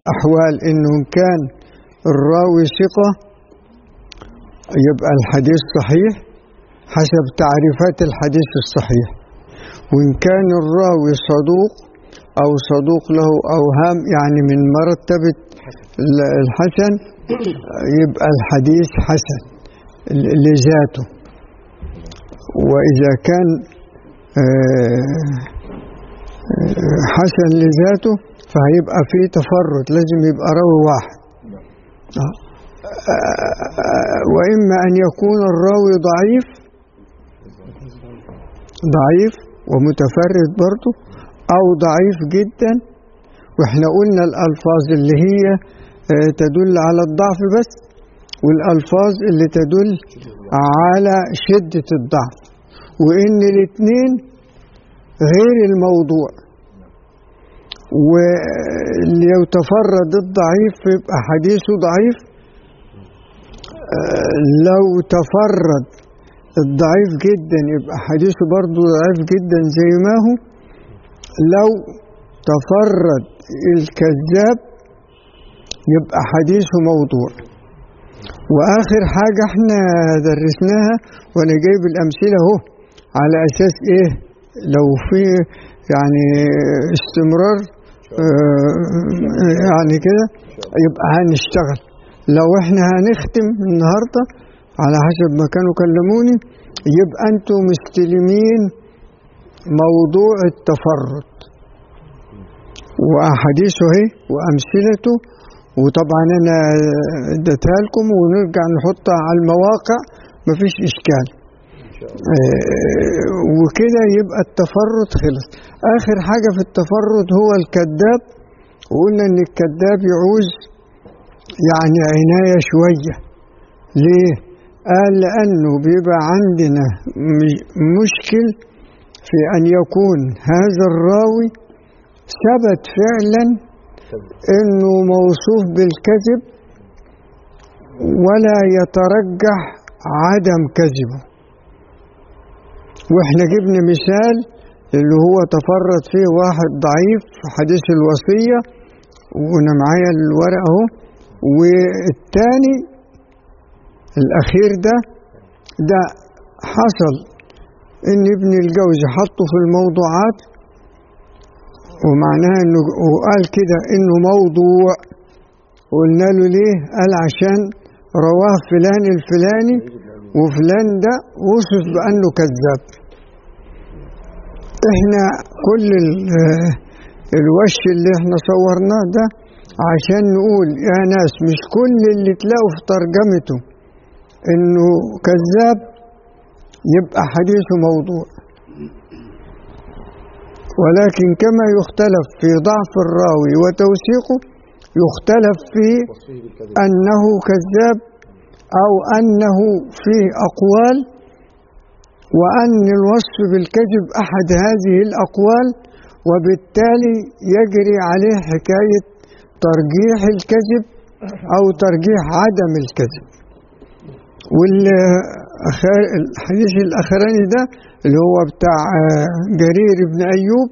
أحوال إنه إن كان الراوي ثقة يبقى الحديث صحيح حسب تعريفات الحديث الصحيح وإن كان الراوي صدوق أو صدوق له أوهام يعني من مرتبة ال- الحسن يبقى الحديث حسن ل- لذاته وإذا كان آه، آه، حسن لذاته فهيبقى فيه تفرد لازم يبقى راوي واحد آه. آه، وإما أن يكون الراوي ضعيف ضعيف ومتفرد برضه أو ضعيف جدا وإحنا قلنا الألفاظ اللي هي آه، تدل على الضعف بس والألفاظ اللي تدل على شدة الضعف وإن الاتنين غير الموضوع ولو تفرد الضعيف يبقى حديثه ضعيف آه، لو تفرد الضعيف جدا يبقى حديثه برضه ضعيف جدا زي ما هو لو تفرد الكذاب يبقى حديثه موضوع واخر حاجه احنا درسناها وانا جايب الامثله اهو على اساس ايه لو في يعني استمرار آه، يعني كده يبقى هنشتغل لو احنا هنختم النهارده على حسب ما كانوا كلموني يبقى انتوا مستلمين موضوع التفرد واحاديثه اهي وامثلته وطبعا انا اديتها لكم ونرجع نحطها على المواقع مفيش اشكال آه، وكده يبقى التفرد خلص اخر حاجه في التفرد هو الكذاب وقلنا ان الكذاب يعوز يعني عنايه شويه ليه قال لانه بيبقى عندنا م- مشكل في ان يكون هذا الراوي ثبت فعلا انه موصوف بالكذب ولا يترجح عدم كذبه واحنا جبنا مثال اللي هو تفرد فيه واحد ضعيف في حديث الوصية وانا معايا الورق اهو والتاني الاخير ده ده حصل ان ابن الجوزي حطه في الموضوعات ومعناها انه وقال كده انه موضوع قلنا له ليه قال عشان رواه فلان الفلاني وفلان ده وصف بانه كذاب احنا كل ال- الوش اللي احنا صورناه ده عشان نقول يا ناس مش كل اللي تلاقوا في ترجمته انه كذاب يبقى حديثه موضوع ولكن كما يختلف في ضعف الراوي وتوثيقه يختلف في أنه كذاب أو أنه فيه أقوال وأن الوصف بالكذب أحد هذه الأقوال وبالتالي يجري عليه حكاية ترجيح الكذب أو ترجيح عدم الكذب والحديث الأخراني ده اللي هو بتاع آه، جرير بن أيوب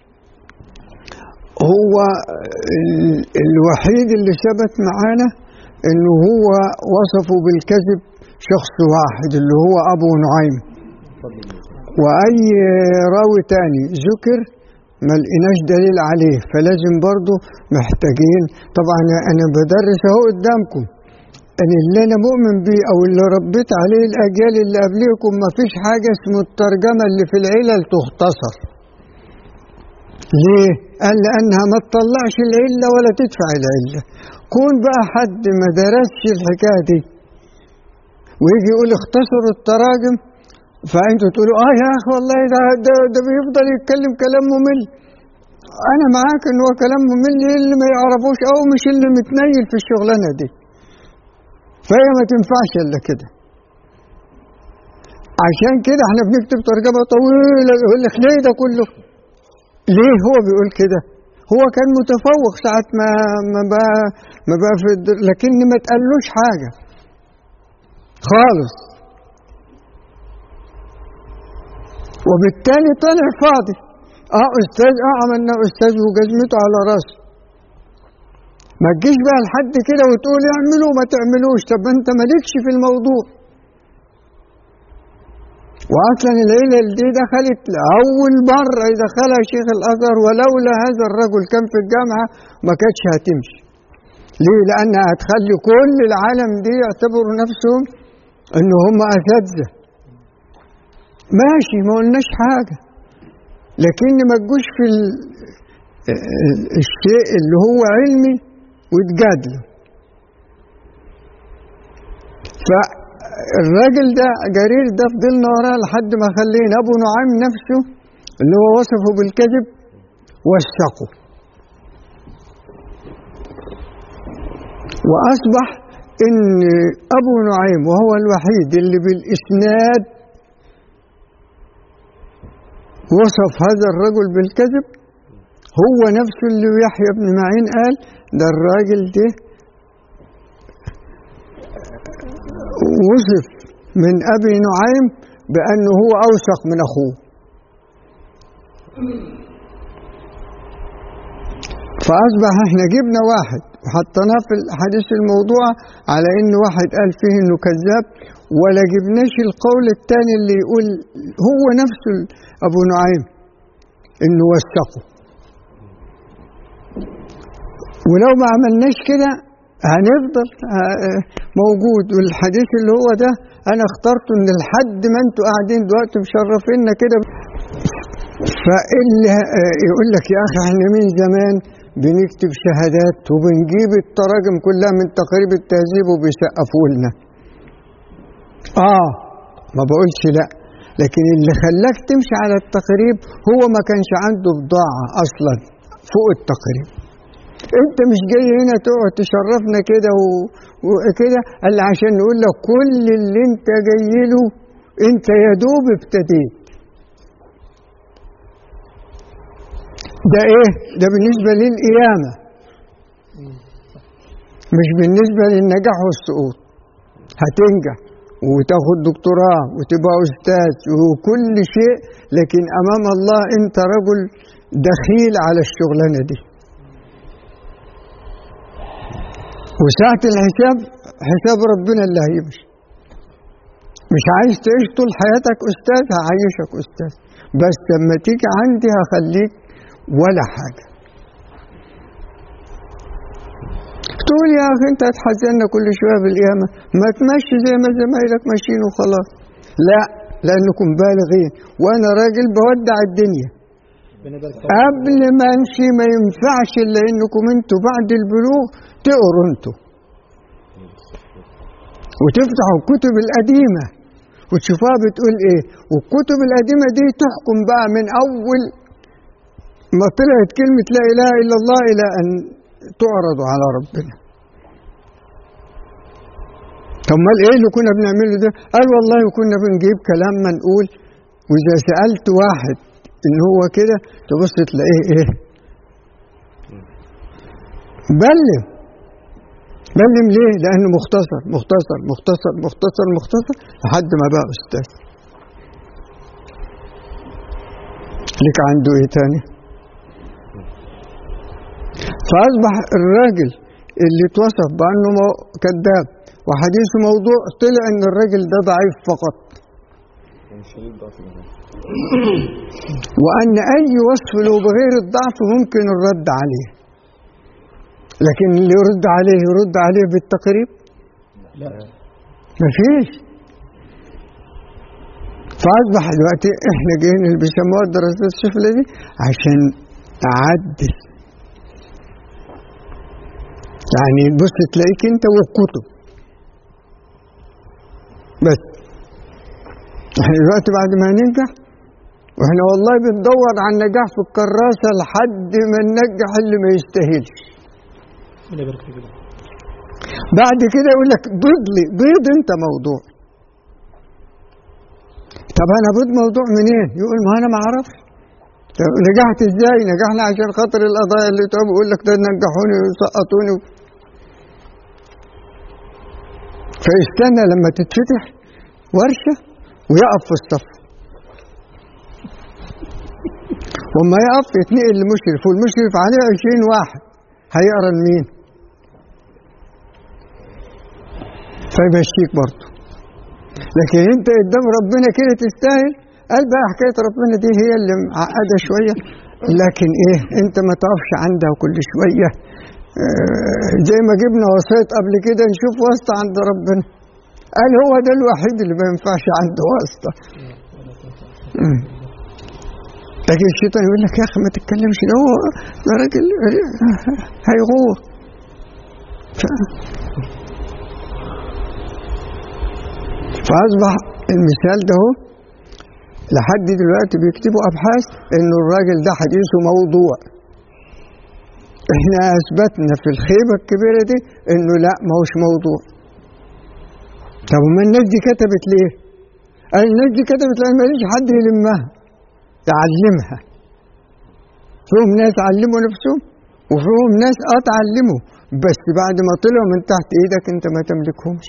هو ال- الوحيد اللي ثبت معانا انه هو وصفه بالكذب شخص واحد اللي هو ابو نعيم واي راوي تاني ذكر ما لقيناش دليل عليه فلازم برضو محتاجين طبعا انا بدرس اهو قدامكم ان اللي انا مؤمن بيه او اللي ربيت عليه الاجيال اللي قبليكم ما فيش حاجه اسمه الترجمه اللي في العلل تختصر ليه؟ قال لأنها ما تطلعش العلة ولا تدفع العلة كون بقى حد ما درسش الحكاية دي ويجي يقول اختصروا التراجم فأنتوا تقولوا اه يا أخي والله ده, ده, ده بيفضل يتكلم كلام ممل أنا معاك إن هو كلام ممل اللي ما يعرفوش أو مش اللي متنيل في الشغلانة دي فهي ما تنفعش إلا كده عشان كده احنا بنكتب ترجمة طويلة يقول لك ليه ده كله ليه هو بيقول كده هو كان متفوق ساعة ما ما بقى ما بقى في الدر... لكن ما تقالوش حاجة خالص وبالتالي طلع فاضي اه استاذ اه عملنا استاذ وجزمته على راسه ما تجيش بقى لحد كده وتقول اعملوا ما تعملوش طب انت مالكش في الموضوع واصلا العيله دي دخلت لاول مره يدخلها شيخ الازهر ولولا هذا الرجل كان في الجامعه ما كانتش هتمشي ليه لانها هتخلي كل العالم دي يعتبروا نفسهم ان هم اساتذه ماشي ما قلناش حاجه لكن ما تجوش في الشيء اللي هو علمي وتجادله فالراجل ده جرير ده فضلنا وراه لحد ما خلينا ابو نعيم نفسه اللي هو وصفه بالكذب وثقه واصبح ان ابو نعيم وهو الوحيد اللي بالاسناد وصف هذا الرجل بالكذب هو نفسه اللي يحيى بن معين قال ده الراجل ده وصف من ابي نعيم بانه هو اوثق من اخوه فاصبح احنا جبنا واحد وحطيناه في الحديث الموضوع على ان واحد قال فيه انه كذاب ولا جبناش القول الثاني اللي يقول هو نفسه ابو نعيم انه وثقه ولو ما عملناش كده هنفضل موجود والحديث اللي هو ده انا اخترته ان لحد ما انتوا قاعدين دلوقتي مشرفينا كده فاللي يقول لك يا اخي احنا من زمان بنكتب شهادات وبنجيب التراجم كلها من تقريب التهذيب وبيسقفوا لنا اه ما بقولش لا لكن اللي خلاك تمشي على التقريب هو ما كانش عنده بضاعة أصلا فوق التقريب انت مش جاي هنا تقعد تشرفنا كده وكده الا عشان نقول لك كل اللي انت جاي له انت يا دوب ابتديت ده ايه ده بالنسبه للقيامه مش بالنسبه للنجاح والسقوط هتنجح وتاخد دكتوراه وتبقى استاذ وكل شيء لكن امام الله انت رجل دخيل على الشغلانه دي وساعة الحساب حساب ربنا اللي هيمشي مش عايز تعيش طول حياتك أستاذ هعيشك أستاذ بس لما تيجي عندي هخليك ولا حاجة تقول يا أخي أنت هتحزننا كل شوية بالقيامة ما تمشي زي ما زمايلك ماشيين وخلاص لا لأنكم بالغين وأنا راجل بودع الدنيا قبل ما امشي ما ينفعش الا انكم انتوا بعد البلوغ تقروا انتوا وتفتحوا الكتب القديمه وتشوفوها بتقول ايه والكتب القديمه دي تحكم بقى من اول ما طلعت كلمه لا اله الا الله الى ان تعرض على ربنا طب امال ايه اللي كنا بنعمله ده قال والله كنا بنجيب كلام منقول واذا سالت واحد ان هو كده تبص تلاقيه ايه بلم بلم ليه لانه مختصر مختصر مختصر مختصر مختصر لحد ما بقى استاذ لك عنده ايه تاني فاصبح الراجل اللي اتوصف بانه كذاب وحديثه موضوع طلع ان الراجل ده ضعيف فقط وأن أي وصف له بغير الضعف ممكن الرد عليه لكن اللي يرد عليه يرد عليه بالتقريب لا مفيش فأصبح دلوقتي إحنا جايين اللي بيسموها الدراسات السفلى دي عشان تعدل يعني تبص تلاقيك أنت والكتب بس احنا دلوقتي بعد ما ننجح واحنا والله بندور على النجاح في الكراسه لحد ما ننجح اللي ما يستاهلش ربنا يبارك فيك بعد كده يقول لك بيض لي بيض انت موضوع طب انا بيض موضوع منين يقول ما انا ما اعرفش طب نجحت ازاي نجحنا عشان خاطر القضايا اللي طب يقول لك ده نجحوني وسقطوني فيستنى لما تتفتح ورشه ويقف في الصف وما يقف يتنقل لمشرف والمشرف عليه عشرين واحد هيقرا لمين فيمشيك برضه لكن انت قدام ربنا كده تستاهل قال بقى حكايه ربنا دي هي اللي معقده شويه لكن ايه انت ما تقفش عندها كل شويه آه، زي ما جبنا وسائط قبل كده نشوف واسطه عند ربنا قال هو ده الوحيد اللي ما ينفعش عنده واسطه مم. لكن الشيطان يقول لك يا اخي ما تتكلمش ده هو ده راجل هيغور ف- فاصبح المثال ده هو لحد دلوقتي بيكتبوا ابحاث انه الراجل ده حديثه موضوع احنا اثبتنا في الخيبه الكبيره دي انه لا ما هوش موضوع طب وما الناس دي كتبت ليه؟ قال الناس دي كتبت لان ماليش حد يلمها يعلمها فيهم ناس علموا نفسهم وفيهم ناس اه تعلموا بس بعد ما طلعوا من تحت ايدك انت ما تملكهمش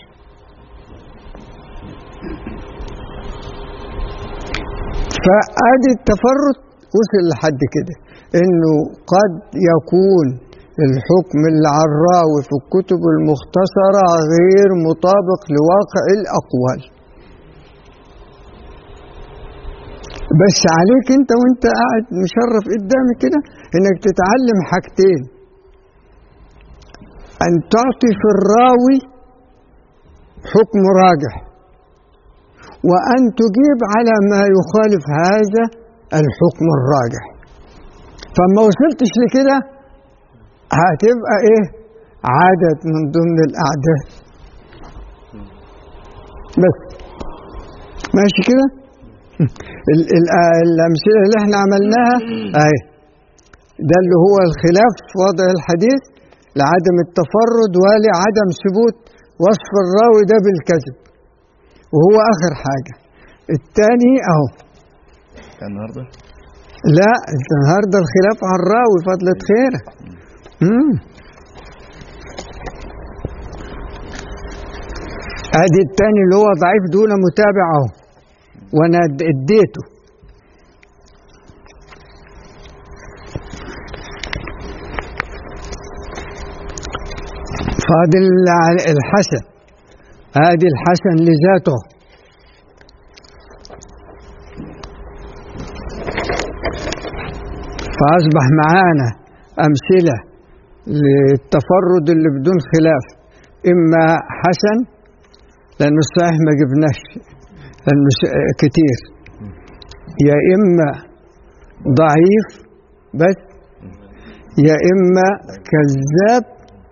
فادي التفرد وصل لحد كده انه قد يكون الحكم اللي على الراوي في الكتب المختصرة غير مطابق لواقع الأقوال بس عليك انت وانت قاعد مشرف قدامي كده انك تتعلم حاجتين ان تعطي في الراوي حكم راجح وان تجيب على ما يخالف هذا الحكم الراجح فما وصلتش لكده هتبقى ايه عدد من ضمن الاعداد بس ماشي كده ال- ال- الامثله اللي احنا عملناها اهي ده اللي هو الخلاف في وضع الحديث لعدم التفرد ولعدم ثبوت وصف الراوي ده بالكذب وهو اخر حاجه الثاني اهو كان النهارده لا النهارده الخلاف على الراوي فضلة خيرك مم. ادي الثاني اللي هو ضعيف دون متابع اهو وانا اد- اديته فاضل ال- الحسن ادي الحسن لذاته فأصبح معانا أمثلة للتفرد اللي بدون خلاف إما حسن لأنه الصحيح ما جبناش لأنه س- كتير يا إما ضعيف بس يا إما كذاب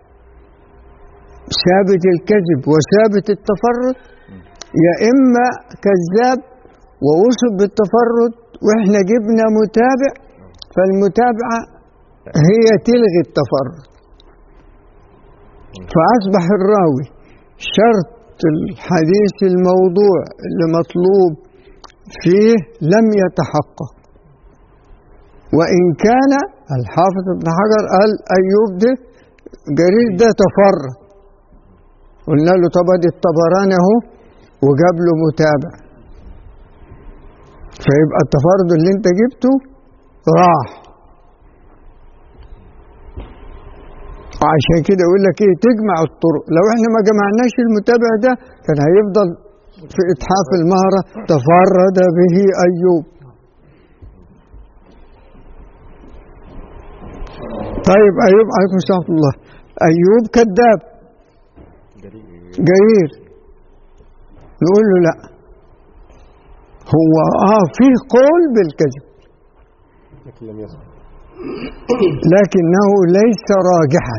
ثابت الكذب وثابت التفرد يا إما كذاب ووصف بالتفرد وإحنا جبنا متابع فالمتابعة هي تلغي التفرد فأصبح الراوي شرط الحديث الموضوع اللي مطلوب فيه لم يتحقق وإن كان الحافظ ابن حجر قال أيوب ده جرير ده تفرد قلنا له طب ادي الطبراني اهو وجاب له متابع فيبقى التفرد اللي انت جبته راح وعشان كده يقول لك ايه تجمع الطرق لو احنا ما جمعناش المتابع ده كان هيفضل في اتحاف المهرة تفرد به ايوب طيب ايوب عليكم السلام ورحمة الله ايوب كذاب جرير نقول له لا هو اه فيه قول بالكذب لكن لم يصل لكنه ليس راجحا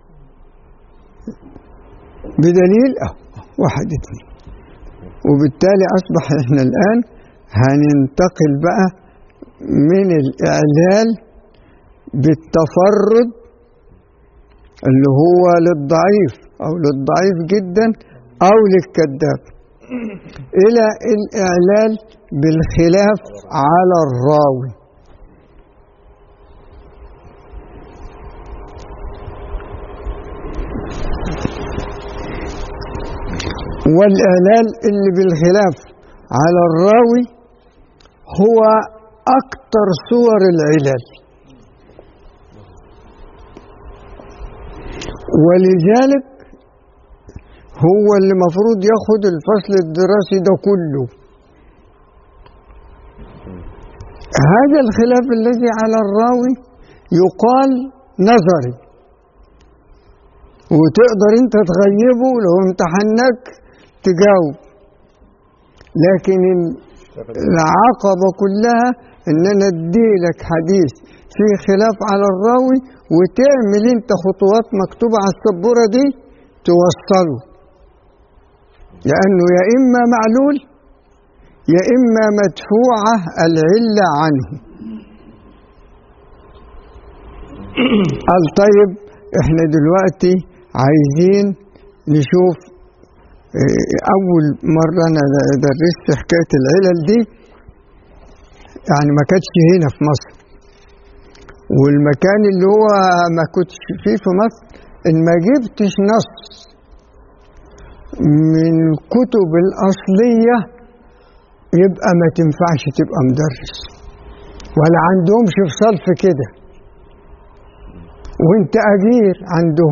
بدليل اه واحد اثنين وبالتالي اصبح احنا الان هننتقل بقى من الاعلال بالتفرد اللي هو للضعيف او للضعيف جدا او للكذاب الى الاعلال بالخلاف على الراوي والإعلال اللي بالخلاف على الراوي هو أكثر صور العلل ولذلك هو اللي مفروض ياخد الفصل الدراسي ده كله هذا الخلاف الذي على الراوي يقال نظري وتقدر انت تغيبه لو امتحنك تجاوب لكن العقبة كلها ان انا اديلك حديث فيه خلاف على الراوي وتعمل انت خطوات مكتوبة على السبورة دي توصله لانه يا اما معلول يا اما مدفوعة العلة عنه قال طيب احنا دلوقتي عايزين نشوف اول مرة انا درست حكاية العلل دي يعني ما كانتش هنا في مصر والمكان اللي هو ما كنتش فيه في مصر ان ما جبتش نص من الكتب الأصلية يبقى ما تنفعش تبقى مدرس ولا عندهمش في صلف كده وانت أجير عندهم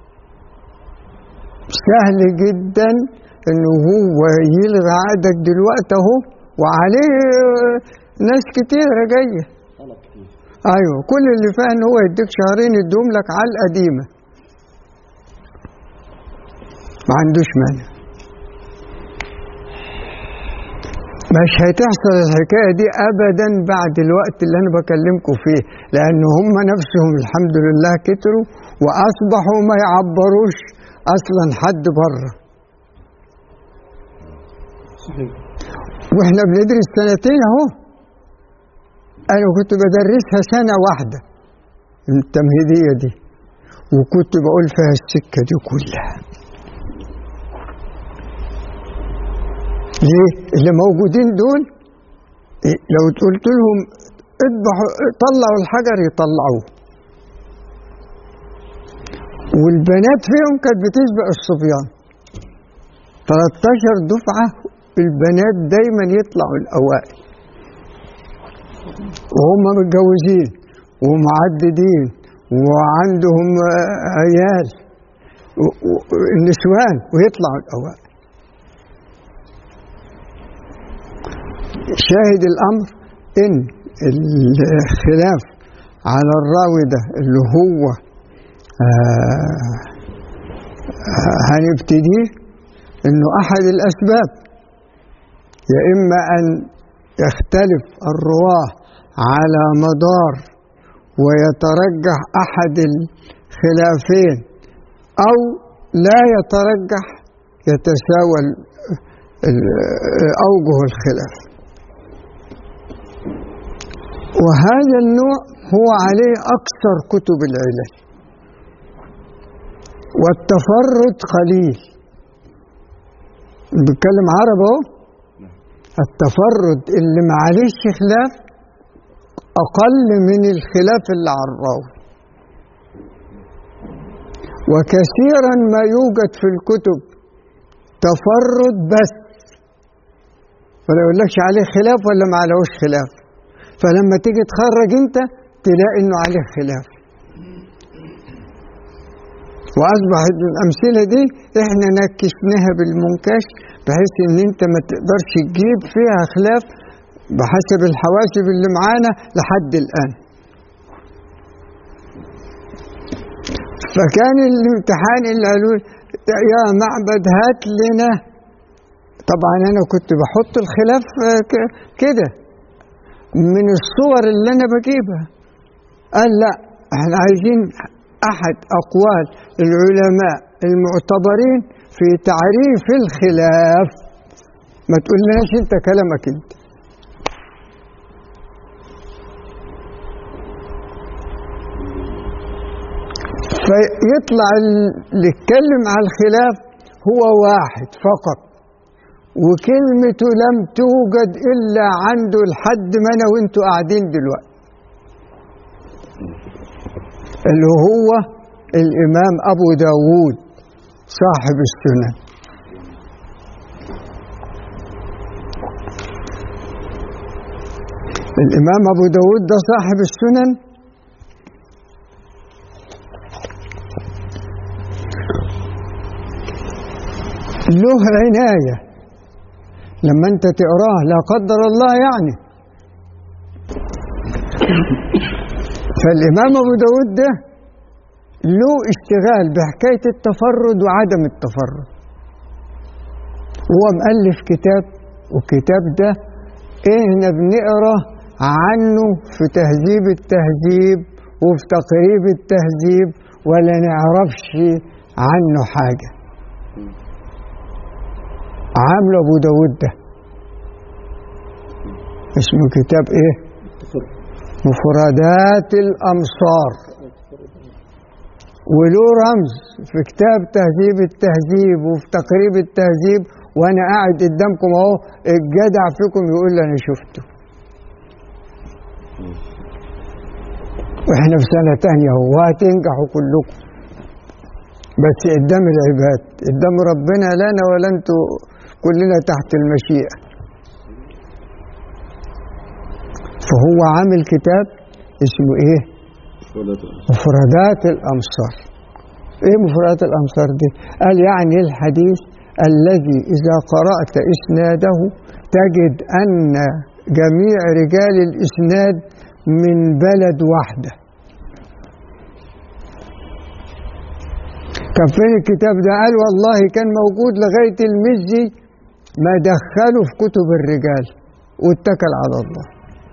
سهل جدا انه هو يلغي عقدك دلوقتي اهو وعليه ناس كتيرة جاية ايوه كل اللي فيها ان هو يديك شهرين يديهم لك على القديمة ما عندوش مانع مش هتحصل الحكاية دي أبدا بعد الوقت اللي أنا بكلمكم فيه لأن هم نفسهم الحمد لله كتروا وأصبحوا ما يعبروش أصلا حد بره وإحنا بندرس سنتين أهو أنا كنت بدرسها سنة واحدة التمهيدية دي وكنت بقول فيها السكة دي كلها ليه؟ اللي موجودين دول لو قلت لهم اذبحوا طلعوا الحجر يطلعوه والبنات فيهم كانت بتسبق الصبيان 13 دفعة البنات دايما يطلعوا الأوائل وهم متجوزين ومعددين وعندهم عيال النسوان ويطلعوا الأوائل شاهد الأمر إن الخلاف على الراوي ده اللي هو آه هنبتديه إنه أحد الأسباب يا إما أن يختلف الرواه على مدار ويترجح أحد الخلافين أو لا يترجح يتساوى أوجه الخلاف وهذا النوع هو عليه أكثر كتب العلل والتفرد قليل بتكلم عربي اهو التفرد اللي معلش خلاف أقل من الخلاف اللي على الراوي وكثيرا ما يوجد في الكتب تفرد بس فلا يقولكش عليه خلاف ولا ما عليهوش خلاف فلما تيجي تخرج انت تلاقي انه عليه خلاف واصبحت الامثله دي احنا نكشناها بالمنكش بحيث ان انت ما تقدرش تجيب فيها خلاف بحسب الحواسب اللي معانا لحد الان فكان الامتحان اللي قالوا يا معبد هات لنا طبعا انا كنت بحط الخلاف كده من الصور اللي انا بجيبها قال لا احنا عايزين احد اقوال العلماء المعتبرين في تعريف الخلاف ما تقولناش انت كلامك انت فيطلع اللي يتكلم على الخلاف هو واحد فقط وكلمته لم توجد إلا عنده لحد ما أنا وأنتوا قاعدين دلوقتي اللي هو الإمام أبو داود صاحب السنن الإمام أبو داود ده صاحب السنن له عناية لما انت تقراه لا قدر الله يعني فالإمام أبو داود ده له اشتغال بحكاية التفرد وعدم التفرد هو مؤلف كتاب والكتاب ده احنا بنقرا عنه في تهذيب التهذيب وفي تقريب التهذيب ولا نعرفش عنه حاجة عامله أبو داود ده اسمه كتاب ايه مفردات الأمصار وله رمز في كتاب تهذيب التهذيب وفي تقريب التهذيب وانا قاعد قدامكم اهو الجدع فيكم يقول لي انا شفته واحنا في سنة تانية اهو وهتنجحوا كلكم بس قدام العباد قدام ربنا لنا ولا انتوا كلنا تحت المشيئة فهو عامل كتاب اسمه ايه مفردات الأمصار ايه مفردات الأمصار دي قال يعني الحديث الذي إذا قرأت إسناده تجد أن جميع رجال الإسناد من بلد واحدة كان فين الكتاب ده قال والله كان موجود لغاية المزي ما دخله في كتب الرجال واتكل على الله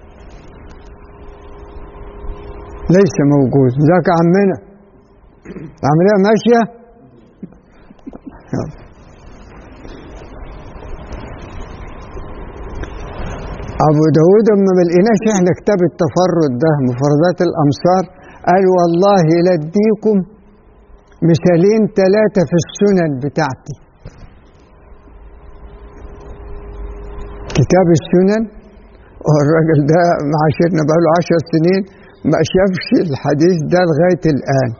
ليس موجود ذاك عمنا العملية ماشية يلا. أبو داود أما ما لقيناش إحنا كتاب التفرد ده مفردات الأمصار قال والله لديكم مثالين ثلاثة في السنن بتاعتي كتاب السنن والراجل ده معاشرنا بقاله عشر سنين ما شافش الحديث ده لغاية الآن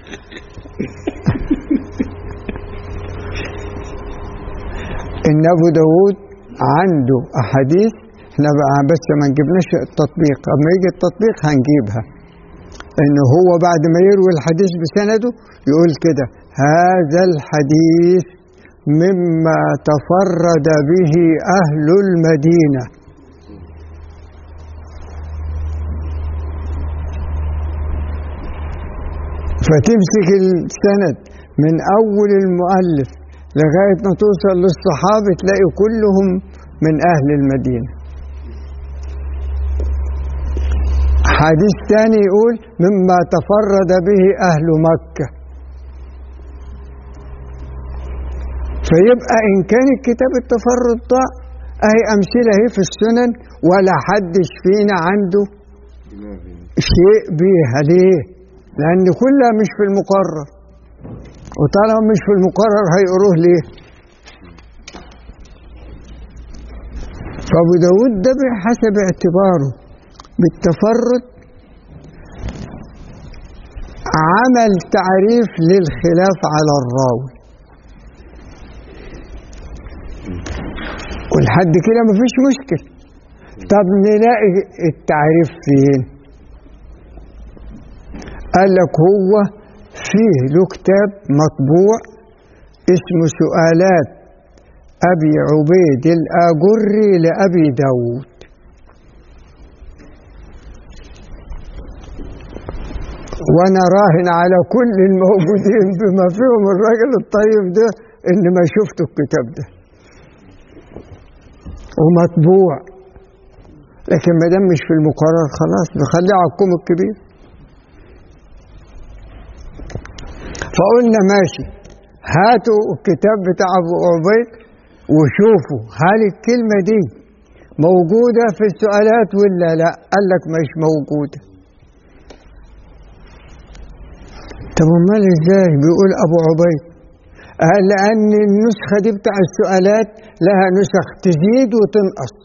إن أبو داود عنده أحاديث احنا بقى بس ما نجيبناش التطبيق اما يجي التطبيق هنجيبها ان هو بعد ما يروي الحديث بسنده يقول كده هذا الحديث مما تفرد به اهل المدينه فتمسك السند من اول المؤلف لغايه ما توصل للصحابه تلاقي كلهم من اهل المدينه حديث ثاني يقول مما تفرد به أهل مكة فيبقى إن كان الكتاب التفرد ده أهي أمثلة هي في السنن ولا حدش فينا عنده شيء بيها ليه؟ لأن كلها مش في المقرر وطالما مش في المقرر هيقروه ليه؟ فأبو داود ده بحسب اعتباره بالتفرد عمل تعريف للخلاف على الراوي ولحد كده مفيش مشكل طب نلاقي التعريف فين قال لك هو فيه له كتاب مطبوع اسمه سؤالات أبي عبيد الآجري لأبي داود وانا راهن على كل الموجودين بما فيهم الراجل الطيب ده ان ما شفتوا الكتاب ده ومطبوع لكن ما دام مش في المقرر خلاص نخليه على الكوم الكبير فقلنا ماشي هاتوا الكتاب بتاع ابو عبيد وشوفوا هل الكلمه دي موجوده في السؤالات ولا لا قال لك مش موجوده طب امال ازاي بيقول ابو عبيد قال لان النسخه دي بتاع السؤالات لها نسخ تزيد وتنقص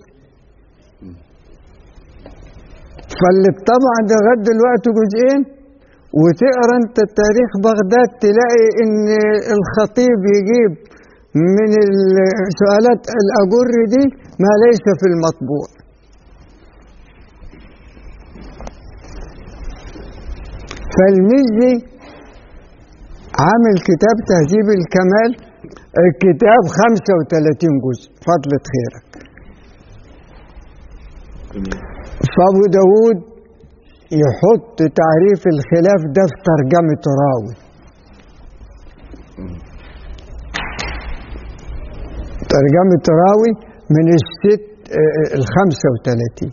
فاللي طبعا ده لغايه دلوقتي جزئين وتقرا انت تاريخ بغداد تلاقي ان الخطيب يجيب من السؤالات الاجر دي ما ليس في المطبوع فالمزي عامل كتاب تهذيب الكمال الكتاب 35 جزء فضلة خيرك فابو داود يحط تعريف الخلاف ده في ترجمة راوي ترجمة راوي من الست آه، الخمسة وثلاثين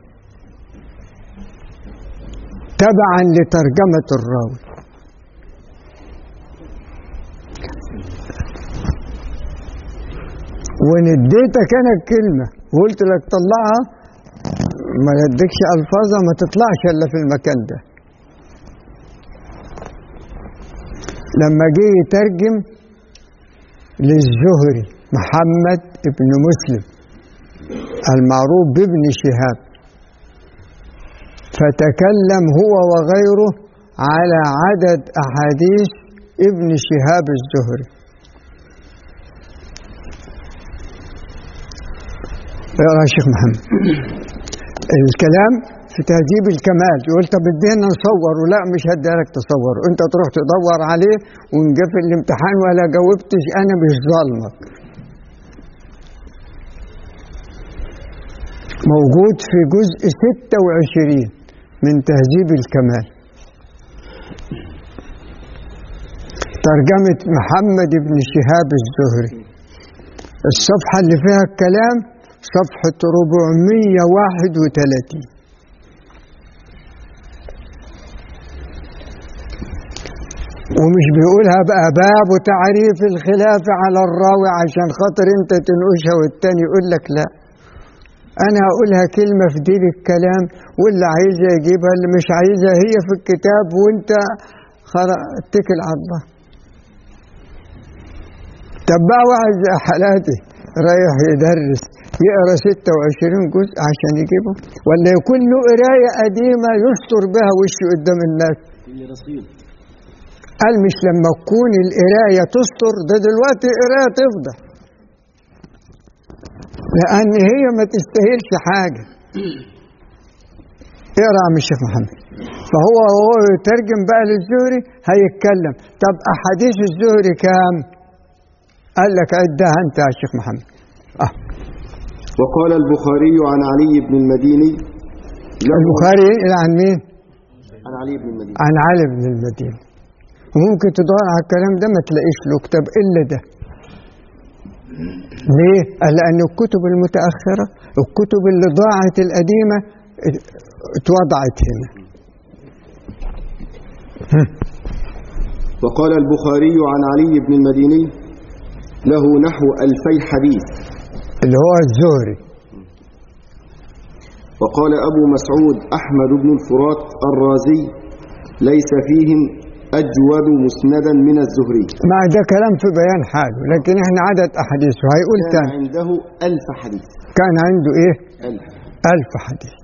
تبعا لترجمة الراوي وان اديتك انا الكلمة وقلت لك طلعها ما نديكش الفاظها ما تطلعش الا في المكان ده لما جه يترجم للزهري محمد ابن مسلم المعروف بابن شهاب فتكلم هو وغيره على عدد احاديث ابن شهاب الزهري اقرا يا شيخ محمد الكلام في تهذيب الكمال يقول طب ادينا نصور ولا مش هديها لك تصور انت تروح تدور عليه ونجي في الامتحان ولا جاوبتش انا مش ظالمك موجود في جزء 26 من تهذيب الكمال ترجمة محمد بن شهاب الزهري الصفحة اللي فيها الكلام صفحة 431 ومش بيقولها بقى باب تعريف الخلاف على الراوي عشان خاطر انت تنقشها والتاني يقول لك لا انا هقولها كلمة في دين الكلام واللي عايزها يجيبها اللي مش عايزها هي في الكتاب وانت خلاص اتكل على الله طب بقى واحد زي حالاتي رايح يدرس يقرا 26 جزء عشان يجيبه ولا يكون له قرايه قديمه يستر بها وشه قدام الناس قال مش لما تكون القرايه تستر ده دلوقتي قرايه تفضح لان هي ما تستاهلش حاجه اقرا يا عم الشيخ محمد فهو هو يترجم بقى للزهري هيتكلم طب احاديث الزهري كام قال لك عدها انت يا شيخ محمد اه وقال البخاري عن علي بن المديني له- البخاري ينقل عن مين عن علي بن المديني عن علي بن المدينة وممكن تدور على الكلام ده ما تلاقيش له كتاب إلا ده ليه؟ قال لأن الكتب المتأخرة الكتب اللي ضاعت القديمة ات- اتوضعت هنا وقال البخاري عن علي بن المديني له نحو ألفي حديث اللي هو الزهري وقال أبو مسعود أحمد بن الفرات الرازي ليس فيهم أجود مسندا من الزهري مع ده كلام في بيان حاله لكن احنا عدد أحاديثه هيقول كان تاني عنده ألف حديث كان عنده إيه؟ ألف ألف حديث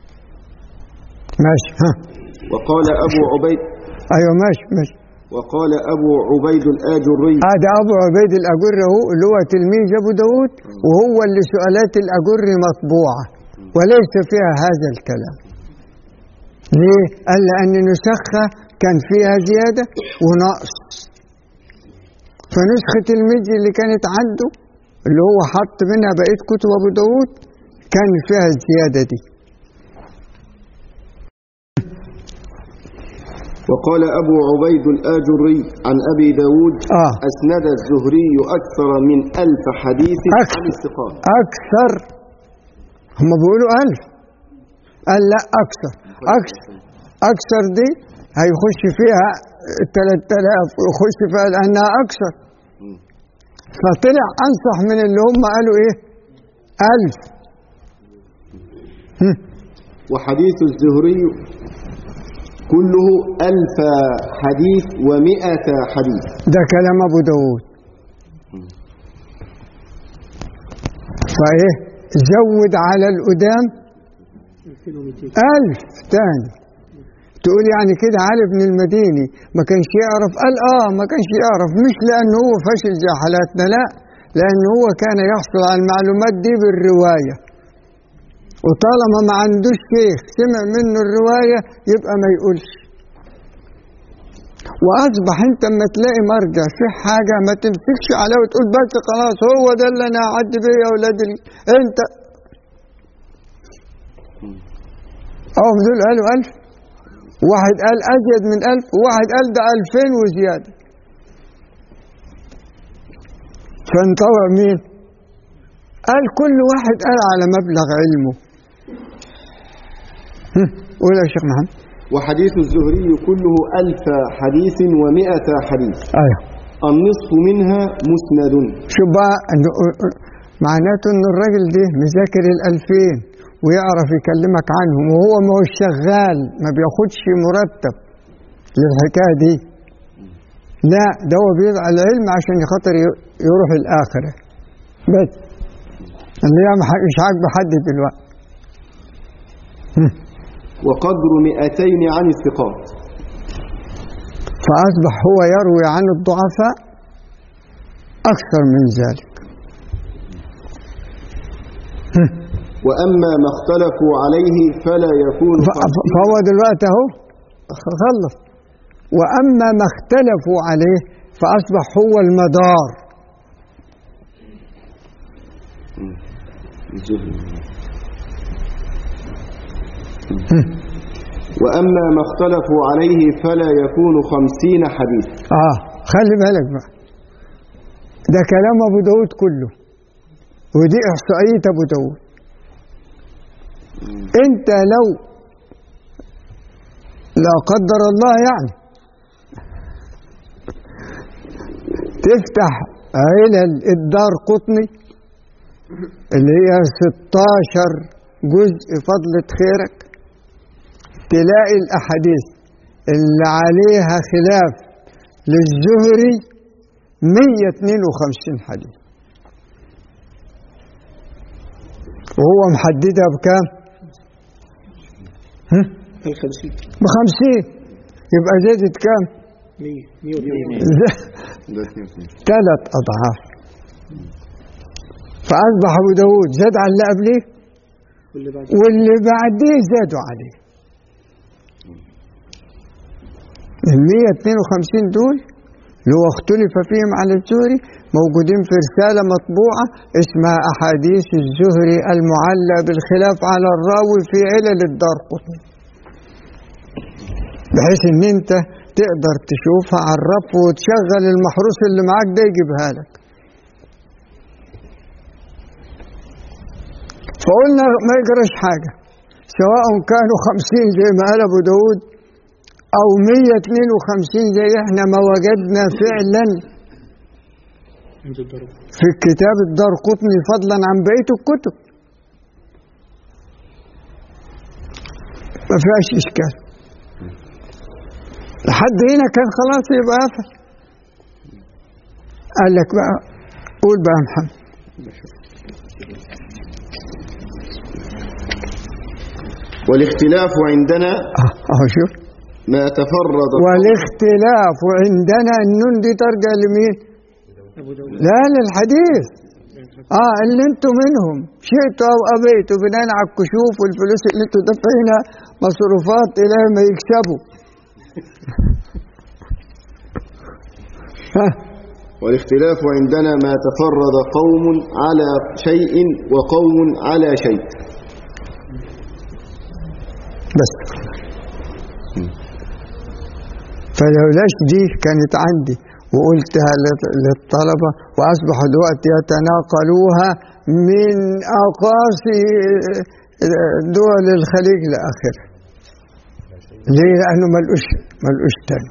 ماشي ها وقال أبو عبيد أيوه ماشي ماشي وقال أبو عبيد الآجري هذا أبو عبيد الأجر هو اللي هو تلميذ أبو داود وهو اللي سؤالات الأجر مطبوعة وليس فيها هذا الكلام ليه؟ قال لأن نسخة كان فيها زيادة ونقص فنسخة المجي اللي كانت عنده اللي هو حط منها بقية كتب أبو داود كان فيها الزيادة دي وقال أبو عبيد الآجري عن أبي داود آه أسند الزهري أكثر من ألف حديث أكثر. عن الثقات أكثر هم بيقولوا ألف قال لا أكثر أكثر أكثر دي هيخش فيها 3000 ويخش فيها لأنها أكثر فطلع أنصح من اللي هم قالوا إيه ألف وحديث الزهري كله ألف حديث ومئة حديث ده كلام أبو داود فإيه زود على القدام ألف تاني تقول يعني كده علي بن المديني ما كانش يعرف قال اه ما كانش يعرف مش لأنه هو فاشل زي حالاتنا لا لأنه هو كان يحصل على المعلومات دي بالرواية وطالما ما عندوش شيخ سمع منه الرواية يبقى ما يقولش واصبح انت اما تلاقي مرجع في حاجه ما تمسكش عليه وتقول بس خلاص هو ده اللي انا هعدي بيه يا اولاد ال... انت او دول قالوا ألف واحد قال أزيد من ألف وواحد قال ده ألفين وزيادة فانطوى مين قال كل واحد قال على مبلغ علمه هم، قول يا شيخ محمد وحديث الزهري كله ألف حديث ومئة حديث ايوه النصف منها مسند شوف بقى إنه- معناته ان الراجل ده مذاكر الألفين ويعرف يكلمك عنهم وهو ما هو شغال ما بياخدش مرتب للحكايه دي لا ده هو بيضع العلم عشان خاطر ي- يروح الآخرة بس اللي هي مح- مش عاجبه حد دلوقتي وقدر مئتين عن الثقات فأصبح هو يروي عن الضعفاء أكثر من ذلك وأما ما اختلفوا عليه فلا يكون ف- ف- فهو دلوقتي اهو خ- خلص واما ما اختلفوا عليه فاصبح هو المدار الزهري. وأما ما اختلفوا عليه فلا يكون خمسين حديث اه خلي بالك بقى ده كلام ابو داود كله ودي احصائيه ابو داود انت لو لا قدر الله يعني تفتح علل الدار قطني اللي هي 16 جزء فضلة خيرك تلاقي الأحاديث اللي عليها خلاف للزهري 152 حديث وهو محددها بكام؟ الخمسين بخمسين يبقى زادت كام؟ مية مية وثمانين ثلاث أضعاف فأصبح أبو داود زاد على اللي قبليه واللي بعد واللي بعديه زادوا عليه ال 152 دول اللي هو اختلف فيهم على الزهري موجودين في رسالة مطبوعة اسمها أحاديث الزهري المعلى بالخلاف على الراوي في علل الدار قطني بحيث ان انت تقدر تشوفها على الرف وتشغل المحروس اللي معاك ده يجيبها لك فقلنا ما يجراش حاجة سواء كانوا خمسين زي ما قال أبو داود أو مية اتنين وخمسين زي احنا ما وجدنا فعلا عند الضرب في الكتاب الدار قطني فضلا عن بقية الكتب ما فيهاش إشكال لحد هنا كان خلاص يبقى قفل قال لك بقى قول بقى يا محمد والاختلاف عندنا اه اهو شوف ما تفرد والاختلاف عندنا النون دي ترجع لمين؟ أبو داود لا للحديث اه اللي انتوا منهم شئتوا او ابيتوا بناء على الكشوف والفلوس اللي انتوا دافعينها مصروفات الى ما يكسبوا ها والاختلاف عندنا ما تفرد قوم على شيء وقوم على شيء بس فلولاش دي كانت عندي وقلتها لل- للطلبة وأصبحوا دلوقتي يتناقلوها من أقاصي دول الخليج لآخره ليه؟ لأنه ملقوش ملقوش تاني